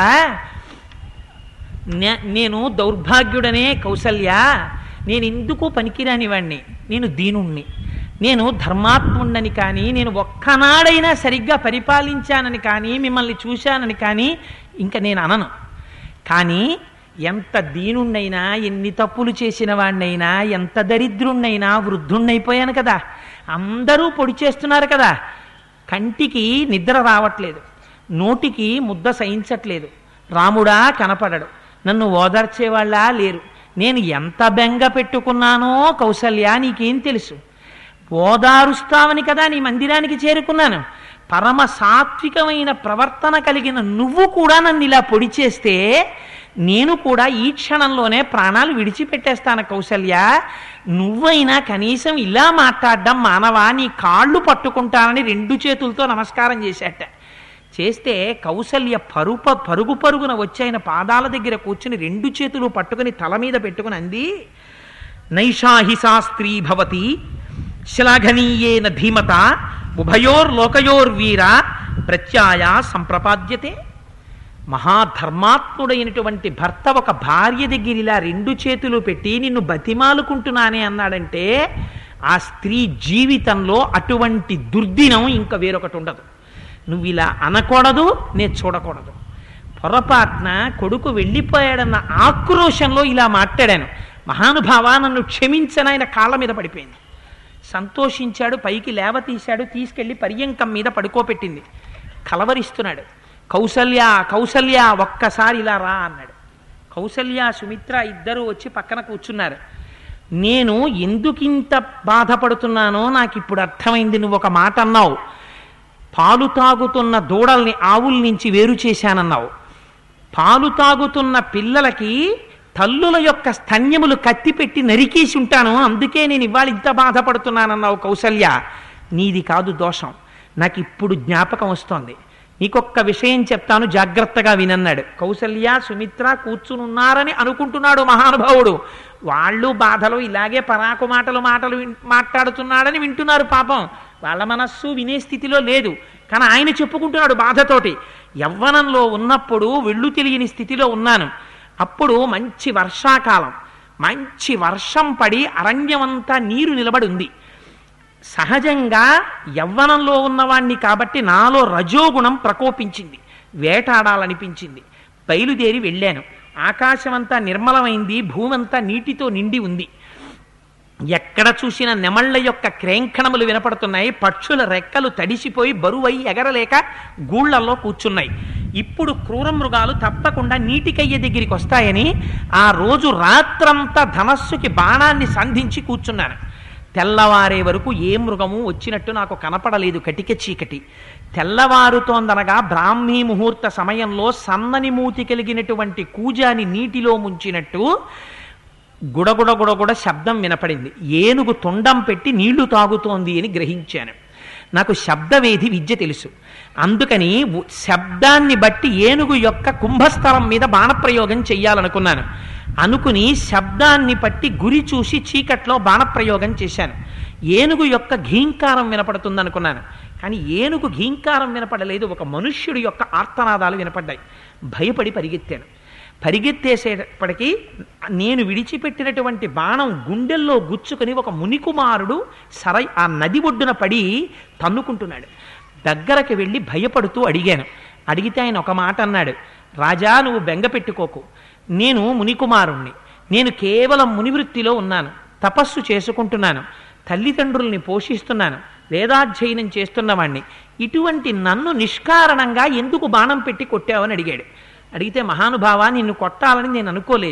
నే- నేను దౌర్భాగ్యుడనే కౌసల్య నేను ఎందుకు పనికిరాని వాణ్ణి నేను దీనుణ్ణి నేను ధర్మాత్ముండని కానీ నేను ఒక్కనాడైనా సరిగ్గా పరిపాలించానని కానీ మిమ్మల్ని చూశానని కానీ ఇంకా నేను అనను కానీ ఎంత దీనుణ్ణైనా ఎన్ని తప్పులు చేసిన వాణ్ణైనా ఎంత దరిద్రుణ్ణైనా వృద్ధుణ్ణైపోయాను కదా అందరూ పొడి చేస్తున్నారు కదా కంటికి నిద్ర రావట్లేదు నోటికి ముద్ద సహించట్లేదు రాముడా కనపడడు నన్ను ఓదార్చేవాళ్ళా లేరు నేను ఎంత బెంగ పెట్టుకున్నానో కౌసల్య నీకేం తెలుసు ఓదారుస్తావని కదా నీ మందిరానికి చేరుకున్నాను పరమ సాత్వికమైన ప్రవర్తన కలిగిన నువ్వు కూడా నన్ను ఇలా పొడి చేస్తే నేను కూడా ఈ క్షణంలోనే ప్రాణాలు విడిచిపెట్టేస్తాను కౌసల్య నువ్వైనా కనీసం ఇలా మాట్లాడడం మానవా నీ కాళ్ళు పట్టుకుంటానని రెండు చేతులతో నమస్కారం చేశాట చేస్తే కౌసల్య పరుప పరుగు పరుగున వచ్చి ఆయన పాదాల దగ్గర కూర్చుని రెండు చేతులు పట్టుకుని తల మీద పెట్టుకుని అంది నైషాహి శాస్త్రీ భవతి శ్లాఘనీయేన ధీమత ఉభయోర్లోకయోర్వీర ప్రత్యాయ సంప్రపాద్యతే మహాధర్మాత్ముడైనటువంటి భర్త ఒక భార్య దగ్గర ఇలా రెండు చేతులు పెట్టి నిన్ను బతిమాలుకుంటున్నానే అన్నాడంటే ఆ స్త్రీ జీవితంలో అటువంటి దుర్దినం ఇంకా వేరొకటి ఉండదు నువ్వు ఇలా అనకూడదు నేను చూడకూడదు పొరపాటున కొడుకు వెళ్ళిపోయాడన్న ఆక్రోశంలో ఇలా మాట్లాడాను మహానుభావ నన్ను క్షమించనైన కాళ్ళ మీద పడిపోయింది సంతోషించాడు పైకి లేవ తీశాడు తీసుకెళ్లి పర్యంకం మీద పడుకోపెట్టింది కలవరిస్తున్నాడు కౌసల్య కౌసల్య ఒక్కసారి ఇలా రా అన్నాడు కౌసల్య సుమిత్ర ఇద్దరు వచ్చి పక్కన కూర్చున్నారు నేను ఎందుకింత బాధపడుతున్నానో నాకు ఇప్పుడు అర్థమైంది నువ్వు ఒక మాట అన్నావు పాలు తాగుతున్న దూడల్ని ఆవుల నుంచి వేరు చేశానన్నావు పాలు తాగుతున్న పిల్లలకి తల్లుల యొక్క స్తన్యములు కత్తిపెట్టి నరికేసి ఉంటాను అందుకే నేను ఇవాళ ఇంత బాధపడుతున్నానన్నావు కౌసల్య నీది కాదు దోషం నాకు ఇప్పుడు జ్ఞాపకం వస్తోంది నీకొక్క విషయం చెప్తాను జాగ్రత్తగా వినన్నాడు కౌసల్య సుమిత్ర కూర్చునున్నారని అనుకుంటున్నాడు మహానుభావుడు వాళ్ళు బాధలు ఇలాగే పరాకు మాటలు మాటలు విన్- మాట్లాడుతున్నాడని వింటున్నారు పాపం వాళ్ళ మనస్సు వినే స్థితిలో లేదు కానీ ఆయన చెప్పుకుంటున్నాడు బాధతోటి యవ్వనంలో ఉన్నప్పుడు వెళ్ళు తెలియని స్థితిలో ఉన్నాను అప్పుడు మంచి వర్షాకాలం మంచి వర్షం పడి అరణ్యమంతా నీరు నిలబడి ఉంది సహజంగా యవ్వనంలో ఉన్నవాణ్ణి కాబట్టి నాలో రజోగుణం ప్రకోపించింది వేటాడాలనిపించింది బయలుదేరి వెళ్ళాను ఆకాశమంతా నిర్మలమైంది భూమంతా నీటితో నిండి ఉంది ఎక్కడ చూసిన నెమళ్ళ యొక్క క్రేంఖణములు వినపడుతున్నాయి పక్షుల రెక్కలు తడిసిపోయి బరువై ఎగరలేక గూళ్ళల్లో కూర్చున్నాయి ఇప్పుడు క్రూర మృగాలు తప్పకుండా నీటికయ్య దగ్గరికి వస్తాయని ఆ రోజు రాత్రంతా ధనస్సుకి బాణాన్ని సంధించి కూర్చున్నాను తెల్లవారే వరకు ఏ మృగము వచ్చినట్టు నాకు కనపడలేదు కటిక చీకటి తెల్లవారుతోందనగా బ్రాహ్మీ ముహూర్త సమయంలో సన్నని మూతి కలిగినటువంటి కూజాని నీటిలో ముంచినట్టు గుడగుడ గుడగుడ శబ్దం వినపడింది ఏనుగు తొండం పెట్టి నీళ్లు తాగుతోంది అని గ్రహించాను నాకు శబ్దవేధి విద్య తెలుసు అందుకని ఉ- శబ్దాన్ని బట్టి ఏనుగు యొక్క కుంభస్థలం మీద బాణప్రయోగం చెయ్యాలనుకున్నాను అనుకుని శబ్దాన్ని బట్టి గురి చూసి చీకట్లో బాణప్రయోగం చేశాను ఏనుగు యొక్క ఘీంకారం వినపడుతుంది అనుకున్నాను కానీ ఏనుగు ఘీంకారం వినపడలేదు ఒక మనుష్యుడి యొక్క ఆర్తనాదాలు వినపడ్డాయి భయపడి పరిగెత్తాను పరిగెత్తేసేటప్పటికీ నేను విడిచిపెట్టినటువంటి బాణం గుండెల్లో గుచ్చుకొని ఒక మునికుమారుడు సరై ఆ నది ఒడ్డున పడి తన్నుకుంటున్నాడు దగ్గరకు వెళ్ళి భయపడుతూ అడిగాను అడిగితే ఆయన ఒక మాట అన్నాడు రాజా నువ్వు బెంగ పెట్టుకోకు నేను మునికుమారుణ్ణి నేను కేవలం మునివృత్తిలో ఉన్నాను తపస్సు చేసుకుంటున్నాను తల్లిదండ్రుల్ని పోషిస్తున్నాను వేదాధ్యయనం చేస్తున్నవాణ్ణి ఇటువంటి నన్ను నిష్కారణంగా ఎందుకు బాణం పెట్టి కొట్టావని అడిగాడు అడిగితే మహానుభావ నిన్ను కొట్టాలని నేను అనుకోలేదు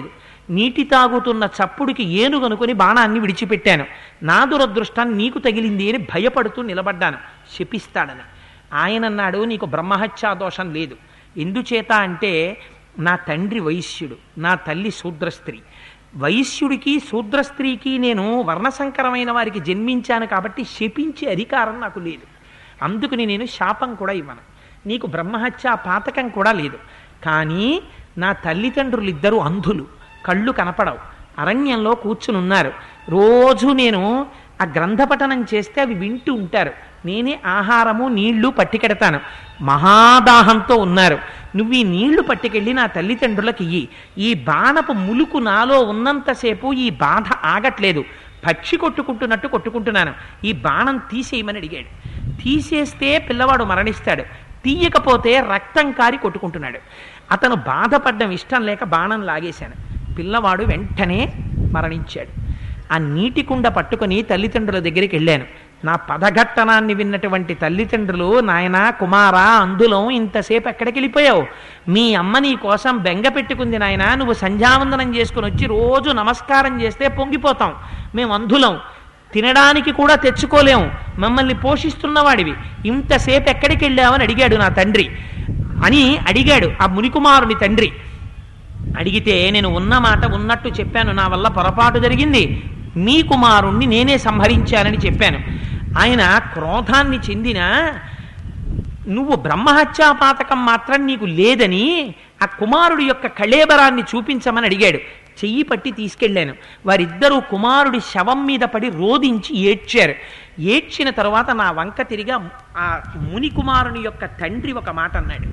నీటి తాగుతున్న చప్పుడికి ఏనుగనుకొని బాణాన్ని విడిచిపెట్టాను నా దురదృష్టాన్ని నీకు తగిలింది అని భయపడుతూ నిలబడ్డాను శపిస్తాడని ఆయన అన్నాడు నీకు బ్రహ్మహత్యా దోషం లేదు ఎందుచేత అంటే నా తండ్రి వైశ్యుడు నా తల్లి శూద్ర స్త్రీ వైశ్యుడికి శూద్ర స్త్రీకి నేను వర్ణసంకరమైన వారికి జన్మించాను కాబట్టి శపించే అధికారం నాకు లేదు అందుకని నేను శాపం కూడా ఇవ్వను నీకు బ్రహ్మహత్య పాతకం కూడా లేదు కానీ నా తల్లిదండ్రులు ఇద్దరు అంధులు కళ్ళు కనపడవు అరణ్యంలో కూర్చుని ఉన్నారు రోజు నేను ఆ గ్రంథపఠనం చేస్తే అవి వింటూ ఉంటారు నేనే ఆహారము నీళ్లు పట్టికెడతాను మహాదాహంతో ఉన్నారు నువ్వు ఈ నీళ్లు పట్టుకెళ్ళి నా తల్లిదండ్రులకి ఇయ్యి ఈ బాణపు ములుకు నాలో ఉన్నంతసేపు ఈ బాధ ఆగట్లేదు పక్షి కొట్టుకుంటున్నట్టు కొట్టుకుంటున్నాను ఈ బాణం తీసేయమని అడిగాడు తీసేస్తే పిల్లవాడు మరణిస్తాడు తీయకపోతే రక్తం కారి కొట్టుకుంటున్నాడు అతను బాధపడ్డం ఇష్టం లేక బాణం లాగేశాను పిల్లవాడు వెంటనే మరణించాడు ఆ నీటి కుండ పట్టుకొని తల్లిదండ్రుల దగ్గరికి వెళ్ళాను నా పదఘట్టనాన్ని విన్నటువంటి తల్లిదండ్రులు నాయన కుమారా అందులో ఇంతసేపు ఎక్కడికి వెళ్ళిపోయావు మీ అమ్మ నీ కోసం బెంగ పెట్టుకుంది నాయన నువ్వు సంధ్యావందనం చేసుకుని వచ్చి రోజు నమస్కారం చేస్తే పొంగిపోతాం మేము అంధులం తినడానికి కూడా తెచ్చుకోలేము మమ్మల్ని పోషిస్తున్నవాడివి ఇంతసేపు ఎక్కడికి వెళ్ళావని అడిగాడు నా తండ్రి అని అడిగాడు ఆ మునికుమారుని తండ్రి అడిగితే నేను ఉన్న మాట ఉన్నట్టు చెప్పాను నా వల్ల పొరపాటు జరిగింది మీ కుమారుణ్ణి నేనే సంహరించానని చెప్పాను ఆయన క్రోధాన్ని చెందిన నువ్వు బ్రహ్మహత్యా పాతకం మాత్రం నీకు లేదని ఆ కుమారుడి యొక్క కళేబరాన్ని చూపించమని అడిగాడు చెయ్యి పట్టి తీసుకెళ్ళాను వారిద్దరూ కుమారుడి శవం మీద పడి రోధించి ఏడ్చారు ఏడ్చిన తర్వాత నా వంక తిరిగా ఆ ముని కుమారుని యొక్క తండ్రి ఒక మాట అన్నాడు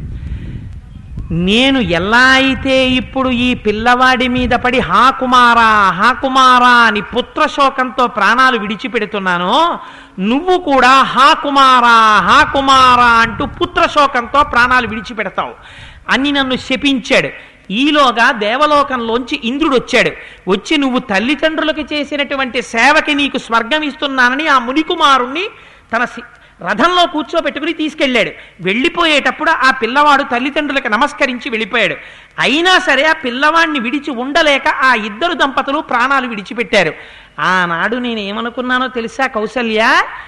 నేను ఎలా అయితే ఇప్పుడు ఈ పిల్లవాడి మీద పడి హా కుమారా హా కుమారా అని పుత్రశోకంతో ప్రాణాలు విడిచిపెడుతున్నానో నువ్వు కూడా హా కుమారా హా కుమారా అంటూ పుత్రశోకంతో ప్రాణాలు విడిచిపెడతావు అని నన్ను శపించాడు ఈలోగా దేవలోకంలోంచి ఇంద్రుడు వచ్చాడు వచ్చి నువ్వు తల్లిదండ్రులకు చేసినటువంటి సేవకి నీకు స్వర్గం ఇస్తున్నానని ఆ మునికుమారుణ్ణి తన సి- రథంలో కూర్చోబెట్టుకుని తీసుకెళ్ళాడు వెళ్ళిపోయేటప్పుడు ఆ పిల్లవాడు తల్లిదండ్రులకు నమస్కరించి వెళ్ళిపోయాడు అయినా సరే ఆ పిల్లవాడిని విడిచి ఉండలేక ఆ ఇద్దరు దంపతులు ప్రాణాలు విడిచిపెట్టారు ఆనాడు నేను ఏమనుకున్నానో తెలుసా కౌసల్య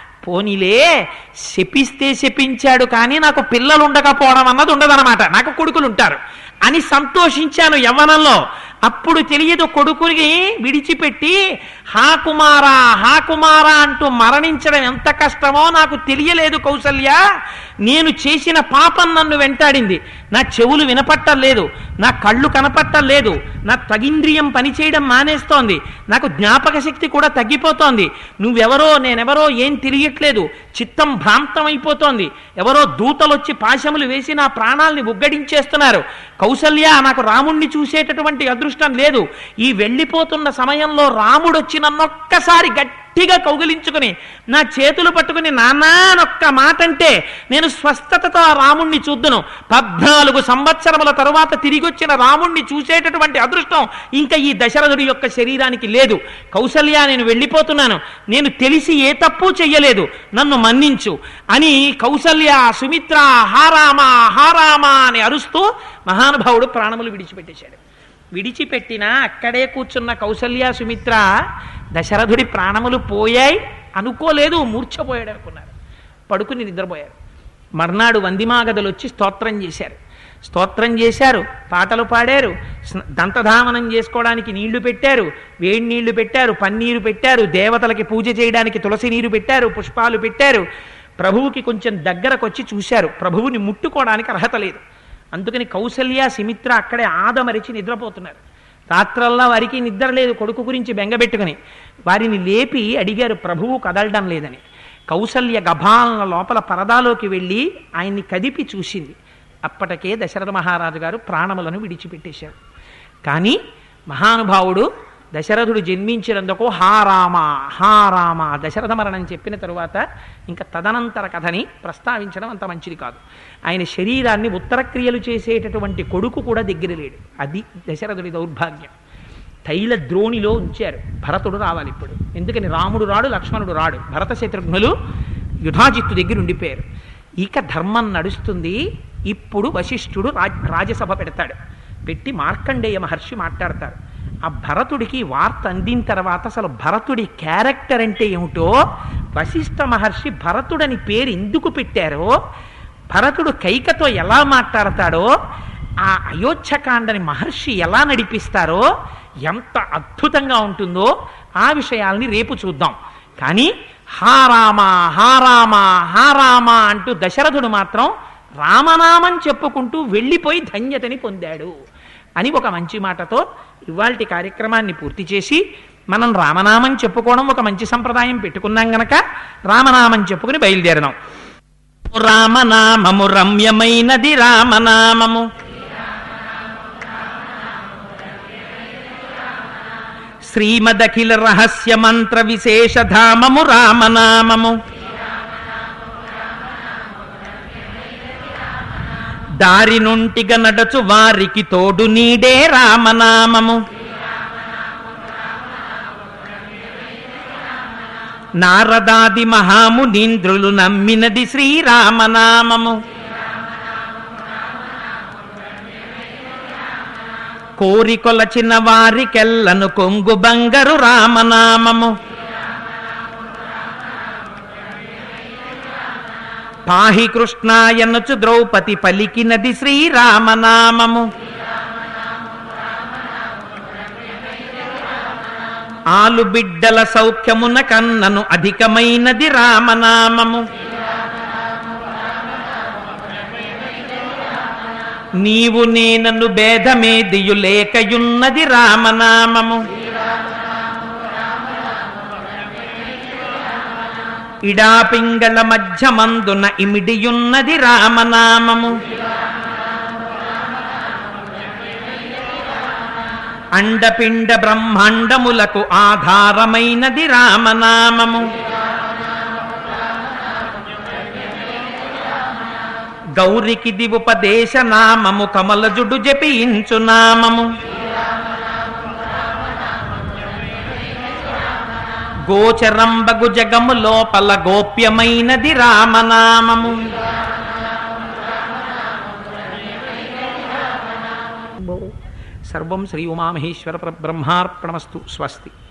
పోనీలే శపిస్తే శపించాడు కానీ నాకు పిల్లలు ఉండకపోవడం అన్నది ఉండదన్నమాట నాకు కొడుకులు ఉంటారు అని సంతోషించాను యవ్వనంలో అప్పుడు తెలియదు కొడుకుని విడిచిపెట్టి హా కుమారా హా కుమారా అంటూ మరణించడం ఎంత కష్టమో నాకు తెలియలేదు కౌసల్య నేను చేసిన పాపం నన్ను వెంటాడింది నా చెవులు వినపట్టలేదు నా కళ్ళు కనపట్టలేదు నా తగింద్రియం పనిచేయడం మానేస్తోంది నాకు జ్ఞాపక శక్తి కూడా తగ్గిపోతోంది నువ్వెవరో నేనెవరో ఏం తెలియట్లేదు చిత్తం భ్రాంతమైపోతోంది ఎవరో దూతలొచ్చి పాశములు వేసి నా ప్రాణాల్ని ఉగ్గడించేస్తున్నారు కౌసల్య నాకు రాముణ్ణి చూసేటటువంటి అదృష్టం లేదు ఈ వెళ్ళిపోతున్న సమయంలో రాముడు వచ్చి నన్నొక్కసారి గట్టిగా కౌగిలించుకుని నా చేతులు పట్టుకుని నాన్నా అనొక్క మాట అంటే నేను స్వస్థతతో ఆ రాముణ్ణి చూద్దును పద్నాలుగు సంవత్సరముల తరువాత తిరిగొచ్చిన రాముణ్ణి చూసేటటువంటి అదృష్టం ఇంకా ఈ దశరథుడి యొక్క శరీరానికి లేదు కౌసల్య నేను వెళ్ళిపోతున్నాను నేను తెలిసి ఏ తప్పు చెయ్యలేదు నన్ను మన్నించు అని కౌసల్య సుమిత్ర హారామ హారామ అని అరుస్తూ మహానుభావుడు ప్రాణములు విడిచిపెట్టేశాడు విడిచిపెట్టినా అక్కడే కూర్చున్న కౌసల్య సుమిత్ర దశరథుడి ప్రాణములు పోయాయి అనుకోలేదు మూర్ఛపోయాడు అనుకున్నారు పడుకుని నిద్రపోయారు మర్నాడు వందిమాగదలు వచ్చి స్తోత్రం చేశారు స్తోత్రం చేశారు పాటలు పాడారు స్న- దంతధావనం చేసుకోవడానికి నీళ్లు పెట్టారు వేడి నీళ్లు పెట్టారు పన్నీరు పెట్టారు దేవతలకి పూజ చేయడానికి తులసి నీరు పెట్టారు పుష్పాలు పెట్టారు ప్రభువుకి కొంచెం దగ్గరకు వచ్చి చూశారు ప్రభువుని ముట్టుకోవడానికి అర్హత లేదు అందుకని కౌసల్య సుమిత్ర అక్కడే ఆదమరిచి నిద్రపోతున్నారు రాత్రల్లా వారికి నిద్ర లేదు కొడుకు గురించి బెంగబెట్టుకుని వారిని లేపి అడిగారు ప్రభువు కదలడం లేదని కౌసల్య గభాలన లోపల పరదాలోకి వెళ్ళి ఆయన్ని కదిపి చూసింది అప్పటికే దశరథ మహారాజు గారు ప్రాణములను విడిచిపెట్టేశారు కానీ మహానుభావుడు దశరథుడు జన్మించినందుకు హా రామ హా రామ దశరథ మరణం చెప్పిన తరువాత ఇంకా తదనంతర కథని ప్రస్తావించడం అంత మంచిది కాదు ఆయన శరీరాన్ని ఉత్తర క్రియలు చేసేటటువంటి కొడుకు కూడా దగ్గర లేడు అది దశరథుడి దౌర్భాగ్యం తైల ద్రోణిలో ఉంచారు భరతుడు రావాలి ఇప్పుడు ఎందుకని రాముడు రాడు లక్ష్మణుడు రాడు భరత శత్రుఘ్నులు యుధాజిత్తు దగ్గర ఉండిపోయారు ఇక ధర్మం నడుస్తుంది ఇప్పుడు వశిష్ఠుడు రాజ్ రాజసభ పెడతాడు పెట్టి మార్కండేయ మహర్షి మాట్లాడతారు ఆ భరతుడికి వార్త అందిన తర్వాత అసలు భరతుడి క్యారెక్టర్ అంటే ఏమిటో వశిష్ఠ మహర్షి భరతుడని పేరు ఎందుకు పెట్టారో భరతుడు కైకతో ఎలా మాట్లాడతాడో ఆ అయోధ్యకాండని మహర్షి ఎలా నడిపిస్తారో ఎంత అద్భుతంగా ఉంటుందో ఆ విషయాల్ని రేపు చూద్దాం కానీ హారామా హారామా హారామా అంటూ దశరథుడు మాత్రం రామనామం చెప్పుకుంటూ వెళ్ళిపోయి ధన్యతని పొందాడు అని ఒక మంచి మాటతో ఇవాల్టి కార్యక్రమాన్ని పూర్తి చేసి మనం రామనామం చెప్పుకోవడం ఒక మంచి సంప్రదాయం పెట్టుకున్నాం గనక రామనామం చెప్పుకుని బయలుదేరదాం రామనామము రమ్యమైనది రామనామము శ్రీమదఖిల రహస్య మంత్ర విశేషధామము రామనామము దారి నుంటిగ నడచు వారికి తోడు నీడే రామనామము నారదాది మహామునీంద్రులు నమ్మినది శ్రీరామనామము కోరికొలచిన వారికెల్లను కొంగు బంగరు రామనామము పాహి కృష్ణాయనుచు ద్రౌపది పలికినది శ్రీరామనామము ఆలు బిడ్డల సౌఖ్యమున కన్నను అధికమైనది రామనామము నీవు నేనను భేదమేదియు లేకయున్నది రామనామము ఇడాపింగళ మధ్యమందున ఇమిడియున్నది రామనామము అండపిండ బ్రహ్మాండములకు ఆధారమైనది రామనామము గౌరికి దివుపదేశ నామము కమలజుడు జపించు నామము గోచరంబగు జగము లోపల గోప్యమైనది రామనామము సర్వం శ్రీ ఉమామహేశ్వర బ్రహ్మార్పణమస్తు స్వస్తి